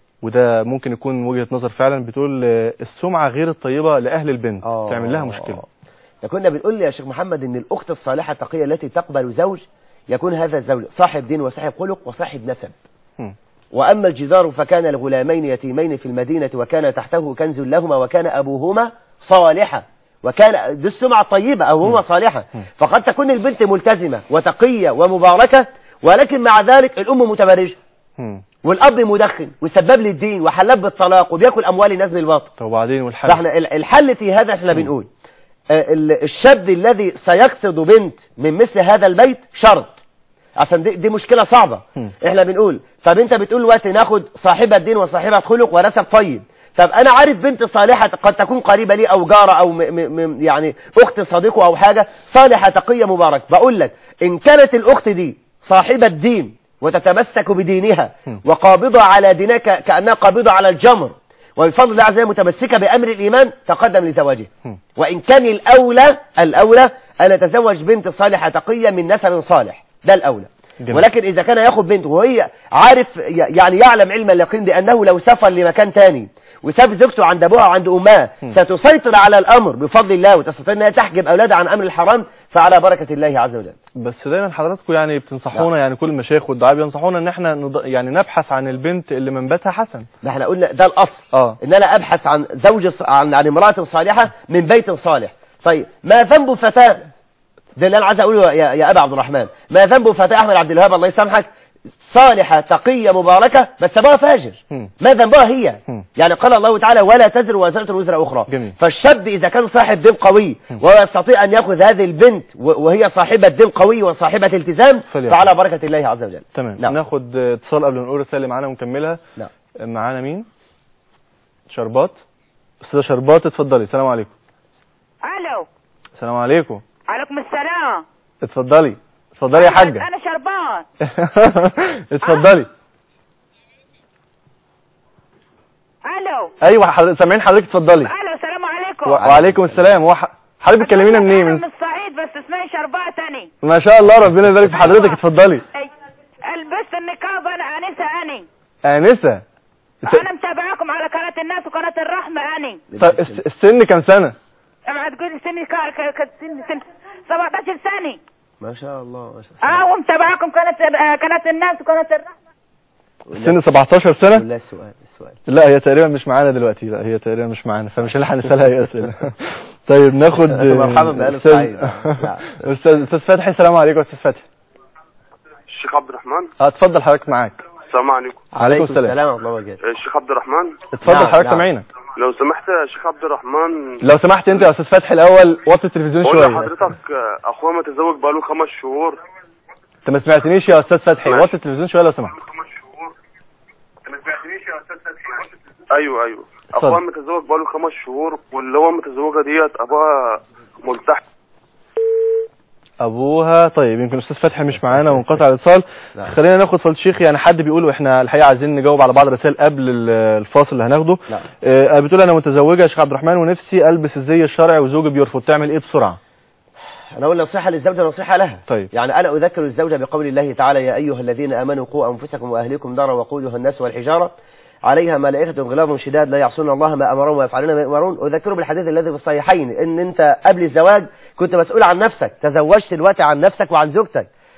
وده ممكن يكون وجهه نظر فعلا بتقول آه، السمعه غير الطيبه لاهل البنت آه. تعمل لها مشكله كنا بنقول يا شيخ محمد ان الاخت الصالحه التقيه التي تقبل زوج يكون هذا الزوج صاحب دين وصاحب خلق وصاحب نسب مم. واما الجدار فكان الغلامين يتيمين في المدينه وكان تحته كنز لهما وكان ابوهما صالحا وكان دي السمعه طيبه او هما صالحه فقد تكون البنت ملتزمه وتقيه ومباركه ولكن مع ذلك الام متبرجه مم. والاب مدخن وسبب للدين وحلب بالطلاق وبياكل اموال الناس بالباطل طب وبعدين والحل فاحنا ال- الحل في هذا احنا بنقول آه، ال- الشاب الذي سيقصد بنت من مثل هذا البيت شرط عشان دي, دي مشكلة صعبة مم. احنا بنقول طب انت بتقول وقت ناخد صاحبة دين وصاحبة خلق ونسب طيب طب انا عارف بنت صالحة قد تكون قريبة لي او جارة او م م م يعني اخت صديقه او حاجة صالحة تقية مبارك بقول لك ان كانت الاخت دي صاحبة دين وتتمسك بدينها مم. وقابضة على دينها ك- كأنها قابضة على الجمر وبفضل الله عز وجل متمسكة بأمر الإيمان تقدم لزواجه مم. وإن كان الأولى الأولى أن يتزوج بنت صالحة تقية من نسب صالح ده الأولى جميل. ولكن إذا كان ياخد بنت وهي عارف ي- يعني يعلم علم اليقين بأنه لو سافر لمكان تاني وساب زوجته عند أبوها وعند أمها ستسيطر على الأمر بفضل الله وتستطيع أنها تحجب أولادها عن أمر الحرام فعلى بركة الله عز وجل بس دايما حضراتكم يعني بتنصحونا يعني كل المشايخ والدعاء بينصحونا ان احنا نض... يعني نبحث عن البنت اللي منبتها حسن ده احنا قلنا ده الأصل اه ان انا ابحث عن زوج ص- عن عن امراه صالحه من بيت صالح طيب ما ذنب فتاه ده اللي انا عايز اقوله يا, يا ابا عبد الرحمن ما ذنب فتاه احمد عبد الوهاب الله يسامحك صالحه تقيه مباركه بس ابوها فاجر مم. ما ذنبها هي مم. يعني قال الله تعالى ولا تزر وازره وزر اخرى جميل. فالشاب اذا كان صاحب دين قوي وهو يستطيع ان ياخذ هذه البنت و- وهي صاحبه دين قوي وصاحبه التزام فليأخذ. فعلى بركه الله عز وجل تمام نعم. ناخد اتصال قبل ما نقول الرساله اللي معانا ونكملها نعم معانا مين شربات استاذه شربات اتفضلي السلام عليكم الو السلام عليكم عليكم السلام اتفضلي اتفضلي يا حاجه انا شربان اتفضلي الو ايوه حضرتك سامعين حضرتك اتفضلي الو السلام عليكم و- وعليكم السلام وح... حضرتك بتكلمينا منين انا من... من الصعيد بس اسمي شربات اني ما شاء الله ربنا يبارك في حضرتك اتفضلي أي. البست النقاب انا انسه اني انسه انا متابعاكم على قناه الناس وقناه الرحمه اني طيب الس- السن كام سنه اوعى تقولي سني كا كا كا سن سن 17 سنه ما شاء الله ما شاء الله اه ومتابعاكم قناه آه، قناه الناس وقناه الرحمه السن 17 سنه لا السؤال السؤال لا هي تقريبا مش معانا دلوقتي لا هي تقريبا مش معانا فمش هنلحق نسالها اي اسئله طيب ناخد مرحبا بأهل أستاذ- الصعيد. نعم. استاذ استاذ فتحي السلام عليكم يا استاذ فتحي الشيخ عبد الرحمن اه اتفضل حضرتك معاك السلام عليكم عليكم السلام ورحمة الله وبركاته الشيخ عبد الرحمن اتفضل نعم، حضرتك نعم. سامعينك لو سمحت يا شيخ عبد الرحمن لو سمحت انت يا استاذ فتحي الاول وطي التلفزيون بقول شويه لحضرتك آه، اخويا متزوج بقاله خمس شهور انت ما سمعتنيش يا استاذ فتحي ماشي. وطي التلفزيون شويه لو سمحت خمس شهور ما سمعتنيش يا استاذ فتحي ايوه ايوه اتفضل. اخويا متزوج بقاله خمس شهور واللي هو متزوجه ديت ابوها ملتحي ابوها طيب يمكن استاذ فتحي مش معانا وانقطع الاتصال نعم. خلينا ناخد فضل الشيخ يعني حد بيقول واحنا الحقيقه عايزين نجاوب على بعض الرسائل قبل ال- الفاصل اللي هناخده نعم. آه بتقول انا متزوجه يا شيخ عبد الرحمن ونفسي البس الزي الشرعي وزوجي بيرفض تعمل ايه بسرعه أنا أقول نصيحة للزوجة نصيحة لها طيب. يعني أنا أذكر الزوجة بقول الله تعالى يا أيها الذين آمنوا قوا أنفسكم وأهليكم نارا وقودها الناس والحجارة عليها ملائكة غلاظ شداد لا يعصون الله ما أمرهم ويفعلون ما يؤمرون أذكره بالحديث الذي في الصحيحين إن أنت قبل الزواج كنت مسؤول عن نفسك تزوجت دلوقتي عن نفسك وعن زوجتك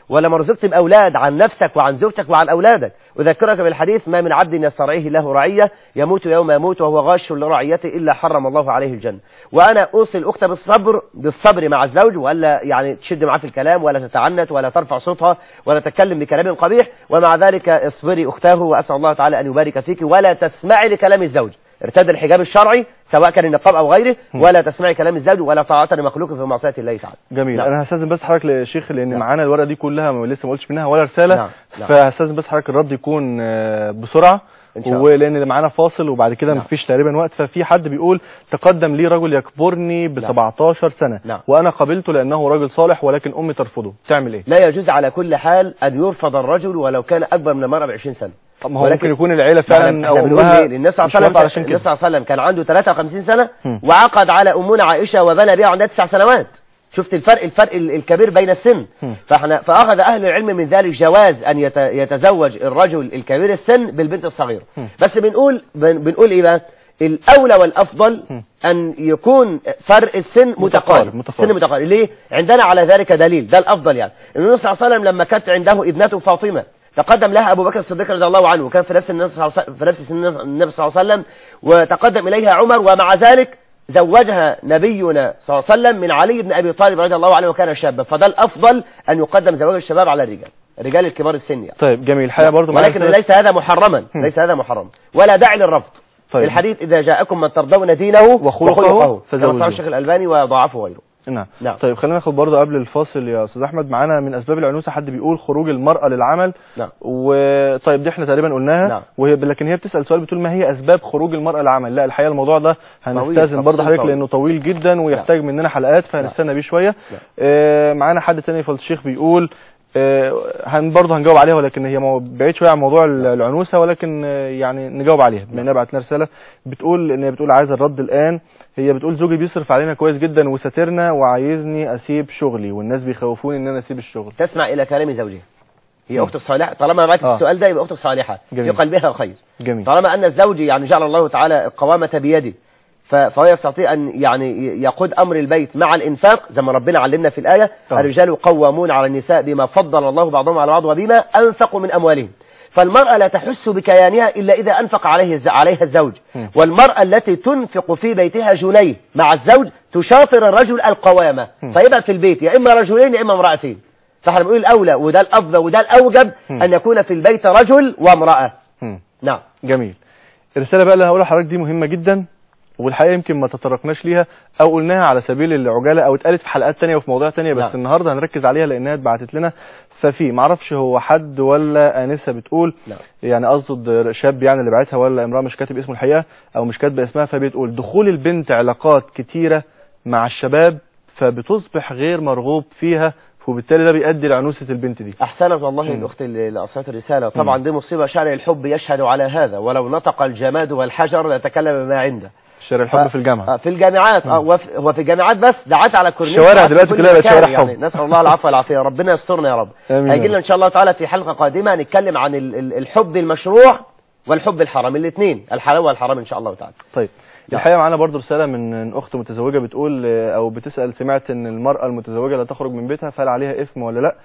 ولا ما رزقت بأولاد عن نفسك وعن زوجتك وعن أولادك أذكرك بالحديث ما من عبد يسترعيه له رعية يموت يوم يموت وهو غاش لرعيته إلا حرم الله عليه الجنة وأنا أوصي الأخت بالصبر بالصبر مع الزوج وألا يعني تشد معاه في الكلام ولا تتعنت ولا ترفع صوتها ولا تتكلم بكلام قبيح ومع ذلك اصبري أختاه وأسأل الله تعالى أن يبارك فيك ولا تسمعي لكلام الزوج ارتد الحجاب الشرعي سواء كان النقاب أو غيره ولا تسمعي كلام الزوج ولا طاعة لمخلوق في معصية الله تعالى جميل نعم. انا هستاذن بس حضرتك يا شيخ لان نعم. معانا الورقه دي كلها ما- لسه ما قلتش منها ولا رساله نعم. نعم. فهستاذن بس حضرتك الرد يكون آه، بسرعه إن شاء الله. ولان اللي معانا فاصل وبعد كده نعم. مفيش تقريبا وقت ففي حد بيقول تقدم لي رجل يكبرني ب نعم. 17 سنه نعم. وانا قبلته لانه رجل صالح ولكن امي ترفضه تعمل ايه لا يجوز على كل حال أن يرفض الرجل ولو كان أكبر من المرأة ب 20 سنة طب ما هو ولكن- ممكن يكون العيله فعلا فعلا احنا بنقول امها ليه النبي صلى مش الله عليه موافقة وسلم علشان النبي كده صلى الله عليه وسلم كان عنده 53 سنة هم. وعقد على أمنا عائشة وبنى بها عندها تسع سنوات شفت الفرق الفرق ال- الكبير بين السن هم. فاحنا فأخذ أهل العلم من ذلك جواز أن يت- يتزوج الرجل الكبير السن بالبنت الصغيرة هم. بس بنقول بن- بنقول إيه بقى الأولى والأفضل هم. أن يكون فرق السن متقارب، متقارب متقارب. السن متقارب ليه عندنا على ذلك دليل ده الأفضل يعني النبي صلى الله عليه وسلم لما كانت عنده ابنته فاطمة تقدم لها أبو بكر الصديق رضي الله عنه وكان في نفس النبي صلى الله عليه وسلم- في نفس سن النبي صلى الله عليه وسلم وتقدم إليها عمر ومع ذلك زوجها نبينا صلى الله عليه وسلم من علي بن أبي طالب رضي الله عنه وكان شابا فده الأفضل أن يقدم زواج الشباب على الرجال الرجال الكبار السن يعني طيب جميل الحقيقه برضو معانا ولكن رسالة- ليس هذا محرما هم. ليس هذا محرما ولا داعي للرفض طيب. الحديث إذا جاءكم من ترضون دينه وخلقه وخلقه فزوجوه. كما صار الشيخ الألباني وضعفه غيره نعم. نعم. طيب خلينا ناخد برضه قبل الفاصل يا استاذ احمد معانا من اسباب العنوسه حد بيقول خروج المراه للعمل نعم. وطيب دي احنا تقريبا قلناها نعم. وهي لكن هي بتسال سؤال بتقول ما هي اسباب خروج المراه للعمل لا الحقيقه الموضوع ده هنستاذن تفصيل برضه حضرتك طويل. لانه طويل جدا ويحتاج مننا حلقات فهنستنى بيه شويه نعم. آه معانا حد تاني فضل الشيخ بيقول آه هن برضه هنجاوب عليها ولكن هي مو- بعيد شويه عن موضوع ال- العنوسه ولكن آه يعني نجاوب عليها بما انها بعت لنا رساله بتقول ان هي بتقول عايزه الرد الان هي بتقول زوجي بيصرف علينا كويس جدا وساترنا وعايزني اسيب شغلي والناس بيخوفوني ان انا اسيب الشغل تسمع إلى كلام زوجها هي نعم. أخت صالحة طالما بعت آه. السؤال ده يبقى أخت صالحة جميل. في قلبها خير جميل طالما أن الزوج يعني جعل الله تعالى القوامة بيده ف- فهو يستطيع أن يعني ي- يقود أمر البيت مع الإنفاق زي ما ربنا علمنا في الآية طبعا. الرجال قوامون على النساء بما فضل الله بعضهم على بعض وبما أنفقوا من أموالهم فالمرأة لا تحس بكيانها إلا إذا أنفق عليه الز- عليها الزوج م. والمرأة التي تنفق في بيتها جنيه مع الزوج تشاطر الرجل القوامة م. فيبقى في البيت يا إما رجلين يا إما امرأتين فاحنا بنقول الأولى وده الأفضل وده الأوجب م. أن يكون في البيت رجل وامرأة مم. نعم جميل الرساله بقى اللي هقولها لحضرتك دي مهمه جدا والحقيقه يمكن ما تطرقناش ليها او قلناها على سبيل العجاله او اتقالت في حلقات تانية وفي مواضيع تانية بس نعم. النهارده هنركز عليها لانها اتبعتت لنا ففي معرفش هو حد ولا انسه بتقول نعم. يعني قصد شاب يعني اللي بعتها ولا امراه مش كاتب اسمه الحقيقه او مش كاتبه اسمها فبتقول دخول البنت علاقات كتيره مع الشباب فبتصبح غير مرغوب فيها وبالتالي ده بيؤدي لعنوسه البنت دي أحسنت والله مم. الأخت اللي اللي أرسلت الرسالة طبعا دي مصيبة شارع الحب يشهد على هذا ولو نطق الجماد والحجر لتكلم ما عنده شارع الحب ف- في الجامعه آه، في الجامعات آه، وفي- هو في الجامعات بس دعات على الكورنيش الشوارع دعات في دلوقتي كل كلها بقت مكان شوارع يعني حب. نسأل الله العفو والعافية ربنا يسترنا يا رب آمين. هيجي لنا إن شاء الله تعالى في حلقة قادمة نتكلم عن ال- ال- الحب المشروع والحب الحرام الاثنين الحلال والحرام إن شاء الله تعالى طيب نعم. الحقيقه معانا برضو رساله من من اخت متزوجه بتقول آه، او بتسال سمعت ان المراه المتزوجه لا تخرج من بيتها فهل عليها اثم ولا لا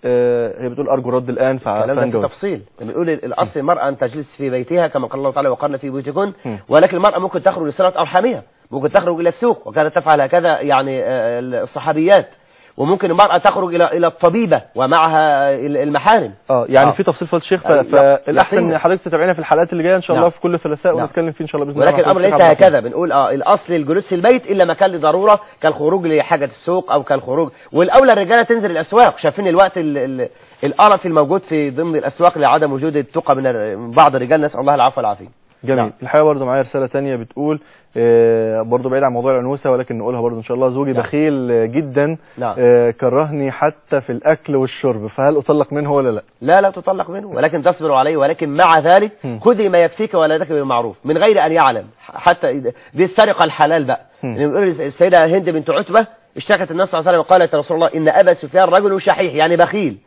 آه، هي بتقول ارجو الرد الان فع- الكلام ده في فهنجاوب تفصيل بنقول الأصل المرأة أن تجلس في بيتها كما قال الله تعالى وقرن في بيوتكن م. ولكن المرأة ممكن تخرج لصلة أرحامها ممكن تخرج إلى السوق وكانت تفعل هكذا يعني آه، الصحابيات وممكن المرأة تخرج إلى إلى الطبيبة ومعها المحارم اه يعني آه. في تفصيل فضل الشيخ ف- آه، فالاحسن يقينا. ان حضرتك تتابعينا في الحلقات اللي جايه ان شاء نعم. الله في كل ثلاثاء نعم. ونتكلم فيه ان شاء الله باذن الله ولكن مع الأمر فضل ليس الشيخ عبد هكذا بنقول اه الأصل الجلوس في البيت إلا ما كان لضرورة كالخروج لحاجة السوق أو كالخروج والأولى الرجالة تنزل الأسواق شايفين الوقت ال- ال- القرف الموجود في ضمن الأسواق لعدم وجود التقى من الر- من بعض الرجال نسأل الله العفو والعافية جميل نعم. الحقيقه برضو معايا رساله تانية بتقول آه، برضو بعيد عن موضوع العنوسه ولكن نقولها برضو ان شاء الله زوجي نعم. بخيل آه، جدا نعم. آه، كرهني حتى في الاكل والشرب فهل اطلق منه ولا لا لا لا تطلق منه ولكن تصبر عليه ولكن مع ذلك مم. خذي ما يكفيك ولا تكفي بالمعروف من غير أن يعلم حتى إذا- دي السرقة الحلال بقى مم. يعني بنقول السيدة هند بنت عتبة اشتكت النبي صلى الله عليه وسلم وقالت يا رسول الله إن أبا سفيان رجل شحيح يعني بخيل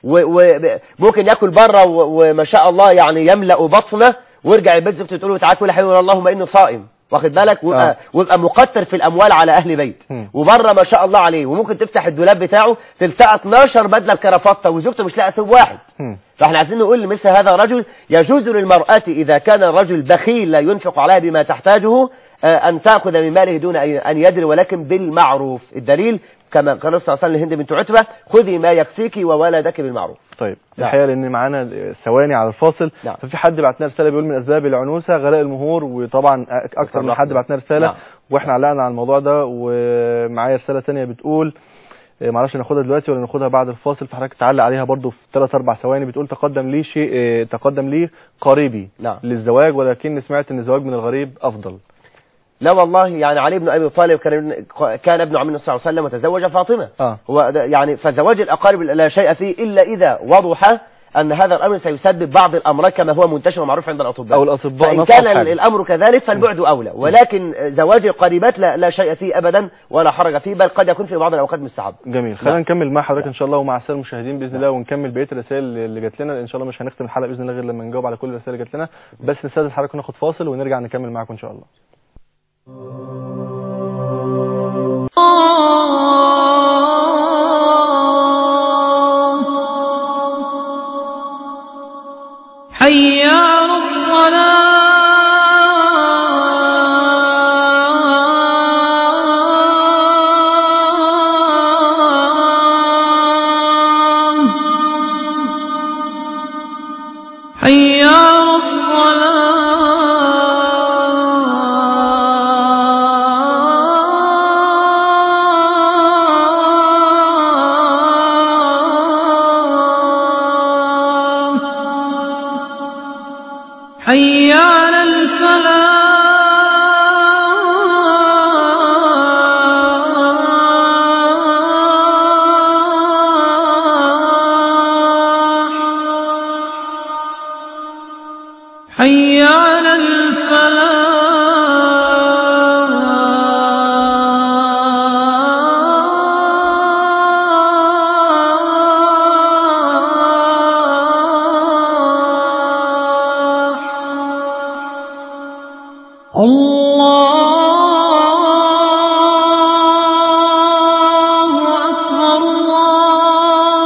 وممكن ياكل بره و- وما شاء الله يعني يملأ بطنه ويرجع البيت زوجته تقول له تعال كل حي اللهم إني صائم واخد بالك ويبقى, آه. ويبقى مقتر في الاموال على اهل بيت مم. وبره ما شاء الله عليه وممكن تفتح الدولاب بتاعه تلتقى 12 بدله بكرافته وزوجته مش لاقيه ثوب واحد مم. فاحنا عايزين نقول لمثل هذا الرجل يجوز للمرأة إذا كان الرجل بخيل لا ينفق عليها بما تحتاجه آه، أن تأخذ من ماله دون أن- أن يدري ولكن بالمعروف الدليل كما قال الرسول صلى الله عليه وسلم لهند بنت عتبة خذي ما يكفيك وولدك بالمعروف طيب نعم. الحقيقه لان معانا ثواني على الفاصل نعم. ففي حد بعت لنا رساله بيقول من اسباب العنوسه غلاء المهور وطبعا أك- اكثر من حد بعت لنا رساله نعم. واحنا علقنا على الموضوع ده ومعايا رساله ثانيه بتقول إيه، معرفش ناخدها دلوقتي ولا ناخدها بعد الفاصل فحضرتك تعلق عليها برضو في 3 4 ثواني بتقول تقدم لي شيء إيه، تقدم لي قريبي نعم. للزواج ولكني سمعت ان الزواج من الغريب افضل لا والله يعني علي بن أبي طالب كان كان ابن عم النبي صلى الله عليه وسلم وتزوج فاطمة اه هو ده- يعني فزواج الأقارب لا شيء فيه إلا إذا وضح أن هذا الأمر سيسبب بعض الأمراض كما هو منتشر ومعروف عند الأطباء او الاطباء فإن نصحوا كان ال- بحاجة. الأمر كذلك فالبعد أولى ولكن زواج القريبات لا, لا شيء فيه أبدا ولا حرج فيه بل قد يكون في بعض الأوقات مستحب جميل خلينا نعم. نكمل مع حضرتك ان شاء الله ومع الساده المشاهدين باذن الله ونكمل بقيه الرسائل اللي جات لنا ان شاء الله مش هنختم الحلقه باذن الله غير لما نجاوب على كل الرسائل اللي جات لنا بس نستاذن حضرتك وناخد فاصل ونرجع نكمل معاكم ان شاء الله حي على الصلاة حي على الصلاة حي على الفلاح حي على الفلاح الله أكبر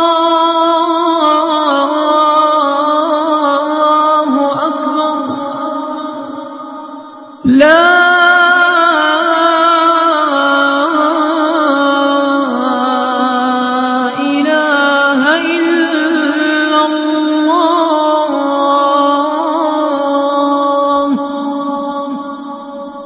الله أكبر لا إله إلا الله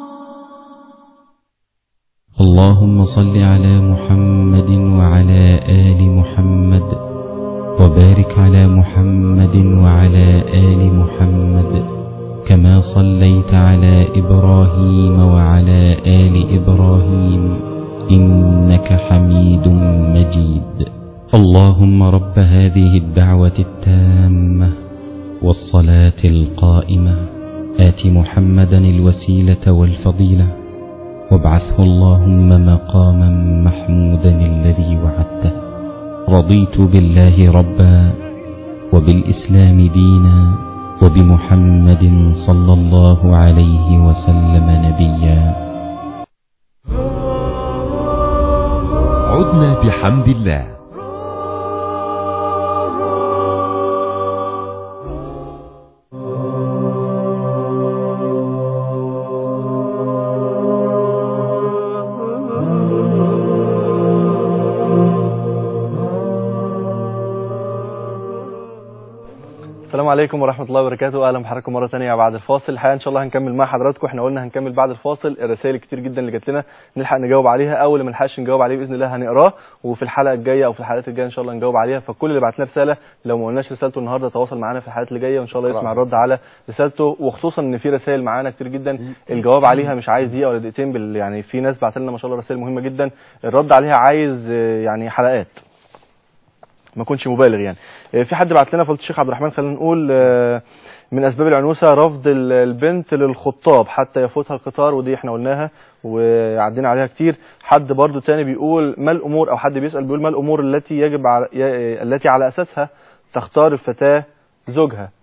اللهم صل على محمد وعلى آل محمد وبارك على محمد وعلى آل محمد كما صليت على إبراهيم وعلى آل إبراهيم إنك حميد مجيد اللهم رب هذه الدعوة التامة والصلاة القائمة آت محمدا الوسيلة والفضيلة وابعثه اللهم مقاما محمودا الذي وعدته رضيت بالله ربا وبالإسلام دينا وبمحمد صلى الله عليه وسلم نبيا عدنا بحمد الله السلام عليكم ورحمة الله وبركاته أهلا بحضراتكم مرة تانية بعد الفاصل الحقيقة إن شاء الله هنكمل مع حضراتكم احنا قلنا هنكمل بعد الفاصل الرسائل كتير جدا اللي جات لنا نلحق نجاوب عليها أول ما نلحقش نجاوب عليه بإذن الله هنقراه وفي الحلقة الجاية أو في الحلقات الجاية إن شاء الله نجاوب عليها فكل اللي بعت لنا رسالة لو ما قلناش رسالته النهاردة تواصل معانا في الحلقات اللي جاية وإن شاء الله يسمع الرد على رسالته وخصوصا إن في رسائل معانا كتير جدا الجواب عليها مش عايز دقيقة ولا دقيقتين بال يعني في ناس بعت لنا ما شاء الله رسائل مهمة جدا الرد عليها عايز آه، يعني حلقات ما اكونش مبالغ يعني آه، في حد بعت لنا فضيله الشيخ عبد الرحمن خلينا نقول آه، من اسباب العنوسه رفض ال- البنت للخطاب حتى يفوتها القطار ودي احنا قلناها وعدينا عليها كتير حد برضو تاني بيقول ما الامور او حد بيسال بيقول ما الامور التي يجب على ي- التي على اساسها تختار الفتاه زوجها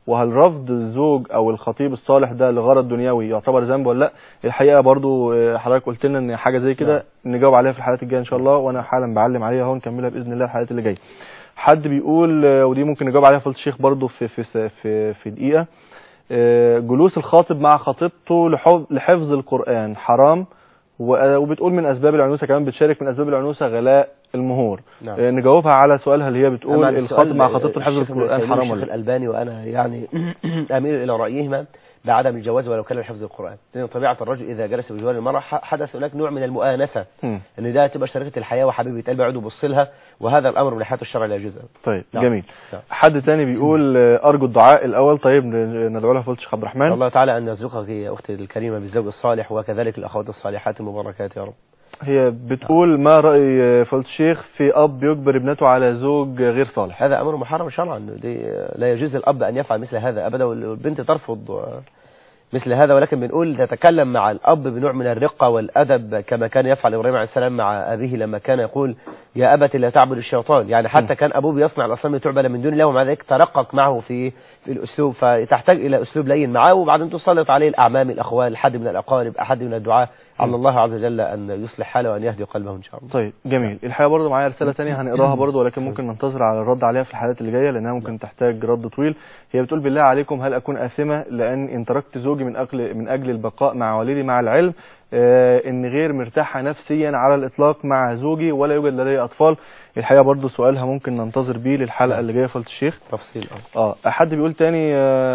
وهل رفض الزوج او الخطيب الصالح ده لغرض دنيوي يعتبر ذنب ولا لا الحقيقه برضو آه، حضرتك قلت لنا ان حاجه زي كده نجاوب عليها في الحلقات الجايه ان شاء الله وانا حالا بعلم عليها اهو نكملها باذن الله الحلقات اللي جايه حد بيقول آه، ودي ممكن نجاوب عليها فضيله الشيخ برضو في في في في دقيقه آه، جلوس الخاطب مع خطيبته لحف- لحفظ القرآن حرام و- وبتقول من أسباب العنوسة كمان بتشارك من أسباب العنوسة غلاء المهور نعم. آه، نجاوبها على سؤالها اللي هي بتقول أما الخاطب السؤال، مع خطيبته لحفظ الشيخ ابن القرآن تيمية حرام والشيخ ولا لا؟ الألباني وأنا يعني أميل إلى رأيهما بعدم الجواز ولو كان لحفظ القرآن لأن طبيعة الرجل إذا جلس بجوار المرأة ح- حدث هناك نوع من المؤانسة مم. ان ده تبقى شريكة الحياة وحبيبة قلبي يقعد يبص لها وهذا الأمر من حياة الشرع لا يجوز طيب نعم. جميل نعم. حد تاني بيقول آه، أرجو الدعاء الأول طيب ن- ندعو لها فضيلة الشيخ عبد الرحمن الله تعالى أن يرزقك يا أختي الكريمة بالزوج الصالح وكذلك الأخوات الصالحات المباركات يا رب هي بتقول ما رأي آه، فضيلة الشيخ في أب يجبر ابنته على زوج غير صالح هذا أمر محرم شرعا دي لا يجوز الأب أن يفعل مثل هذا أبدا والبنت ترفض آه، مثل هذا ولكن بنقول تتكلم مع الأب بنوع من الرقة والأدب كما كان يفعل إبراهيم عليه السلام مع أبيه لما كان يقول يا أبت لا تعبد الشيطان يعني حتى كان أبوه بيصنع الأصنام تعبد من دون الله ومع ذلك ترقق معه في في الأسلوب فتحتاج إلى أسلوب لين معه وبعدين تسلط عليه الأعمام الأخوال حد من الأقارب أحد من الدعاة على الله عز وجل أن يصلح حاله وأن يهدي قلبه إن شاء الله طيب جميل الحقيقه برضو معايا رساله تانية هنقراها برضو ولكن ممكن ننتظر على الرد عليها في الحلقات اللي جايه لانها ممكن تحتاج رد طويل هي بتقول بالله عليكم هل اكون اثمه لان ان تركت زوجي من اجل من اجل البقاء مع والدي مع العلم آه ان غير مرتاحه نفسيا على الاطلاق مع زوجي ولا يوجد لدي اطفال الحقيقه برضو سؤالها ممكن ننتظر بيه للحلقه اللي جايه فضيله الشيخ تفصيل الأمر اه حد بيقول تاني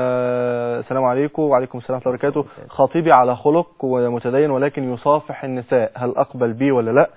آه السلام عليكم وعليكم السلام ورحمه الله وبركاته خطيبي على خلق ومتدين ولكن يصافح النساء هل اقبل بيه ولا لا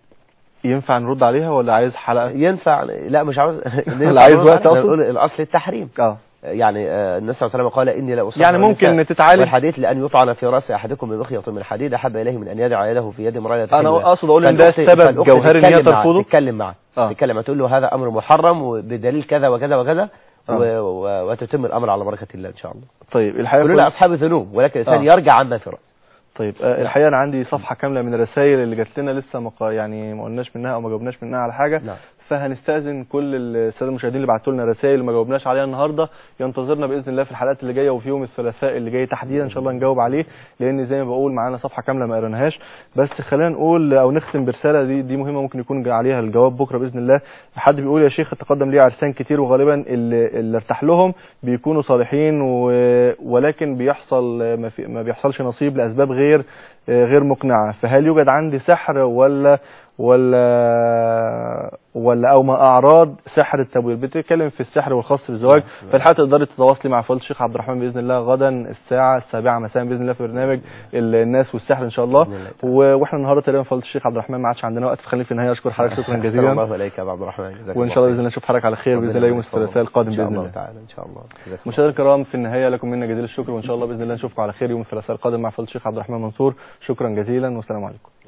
ينفع نرد عليها ولا عايز حلقه ينفع لا مش عاوز لا، عايز وقت أقصد؟ نقول الأصل التحريم اه يعني آه، النبي صلى الله عليه وسلم قال إني لا أصافح يعني ممكن النساء. تتعالج والحديث لأن يطعن في رأس أحدكم بمخيط من حديد أحب إليه من أن يدع يده في يد امرأة انا تحبها. اقصد اقول ان ده فالأخت- السبب فالأخت جوهري ان هي تتكلم معاه- ترفضه تتكلم معاه آه. تتكلم تقول له هذا أمر محرم وبدليل كذا وكذا وكذا آه. و... و... وتتم الأمر على بركة الله إن شاء الله طيب الحقيقه كلنا كل- أصحاب ذنوب ولكن الإنسان آه. يرجع عما في رأسه طيب آه، الحقيقه انا عندي صفحه كامله من الرسائل اللي جات لنا لسه مق... يعني ما قلناش منها او ما جاوبناش منها على حاجه نعم. فهنستاذن كل الساده المشاهدين اللي بعتوا لنا رسائل وما جاوبناش عليها النهارده ينتظرنا باذن الله في الحلقات اللي جايه وفي يوم الثلاثاء اللي جاي تحديدا ان شاء الله نجاوب عليه لان زي ما بقول معانا صفحه كامله ما قريناهاش بس خلينا نقول او نختم برساله دي دي مهمه ممكن يكون جا عليها الجواب بكره باذن الله حد بيقول يا شيخ تقدم لي عرسان كتير وغالبا اللي, اللي ارتاح لهم بيكونوا صالحين و... ولكن بيحصل ما, في... ما بيحصلش نصيب لاسباب غير غير مقنعه فهل يوجد عندي سحر ولا ولا ولا او ما اعراض سحر التبويل بتتكلم في السحر والخاص بالزواج فالحقيقه تقدري تتواصلي مع فضيله الشيخ عبد الرحمن باذن الله غدا الساعه السابعة مساء باذن الله في برنامج الناس والسحر ان شاء الله بإذن الله. و- واحنا النهارده تقريبا فضيله الشيخ عبد الرحمن ما عادش عندنا وقت فخليني في النهايه اشكر حضرتك شكرا جزيلا الله إليك يا أبو عبد الرحمن جزاك وان شاء الله باذن الله نشوف حضرتك على خير باذن الله يوم الثلاثاء القادم إن شاء باذن الله الله تعالى إن شاء الله جزاك الله مشاهدينا الكرام في النهايه لكم منا جزيل الشكر وان شاء الله باذن الله نشوفكم على خير يوم الثلاثاء القادم مع فضيله الشيخ عبد الرحمن منصور شكرا جزيلا والسلام عليكم